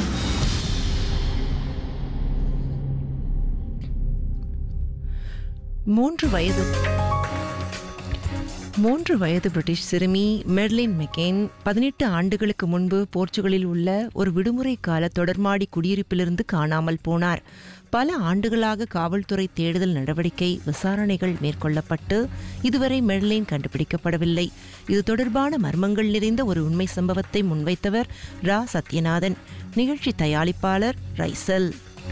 மூன்று வயது மூன்று வயது பிரிட்டிஷ் சிறுமி மெர்லின் மெக்கேன் பதினெட்டு ஆண்டுகளுக்கு முன்பு போர்ச்சுகலில் உள்ள ஒரு விடுமுறை கால தொடர்மாடி குடியிருப்பிலிருந்து காணாமல் போனார் பல ஆண்டுகளாக காவல்துறை தேடுதல் நடவடிக்கை விசாரணைகள் மேற்கொள்ளப்பட்டு இதுவரை மெர்லின் கண்டுபிடிக்கப்படவில்லை இது தொடர்பான மர்மங்கள் நிறைந்த ஒரு உண்மை சம்பவத்தை முன்வைத்தவர் ரா சத்யநாதன் நிகழ்ச்சி தயாரிப்பாளர் ரைசல்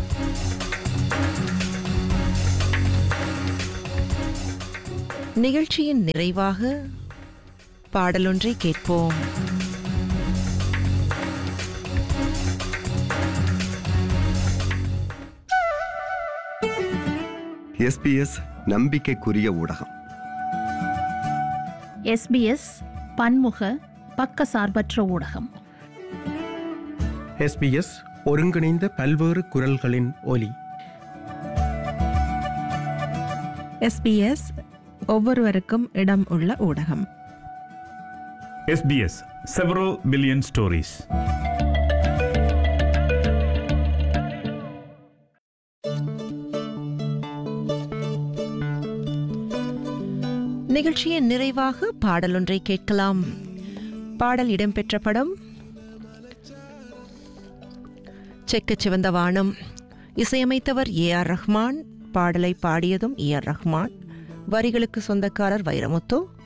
நிகழ்ச்சியின் நிறைவாக பாடலொன்றை கேட்போம் எஸ்பிஎஸ் நம்பிக்கைக்குரிய ஊடகம் எஸ்பிஎஸ் பன்முக பக்கசார்பற்ற ஊடகம் எஸ்பிஎஸ் ஒருங்கிணைந்த பல்வேறு குரல்களின் ஒலி எஸ்பிஎஸ் ஒவ்வொருவருக்கும் இடம் உள்ள ஊடகம் SBS several billion stories. நிகழ்ச்சியின் நிறைவாக பாடலொன்றை கேட்கலாம் பாடல் இடம்பெற்ற படம் செக்க சிவந்த வானம் இசையமைத்தவர் ஏ ஆர் ரஹ்மான் பாடலை பாடியதும் ஏ ஆர் ரஹ்மான் வரிகளுக்கு சொந்தக்காரர் வைரமுத்து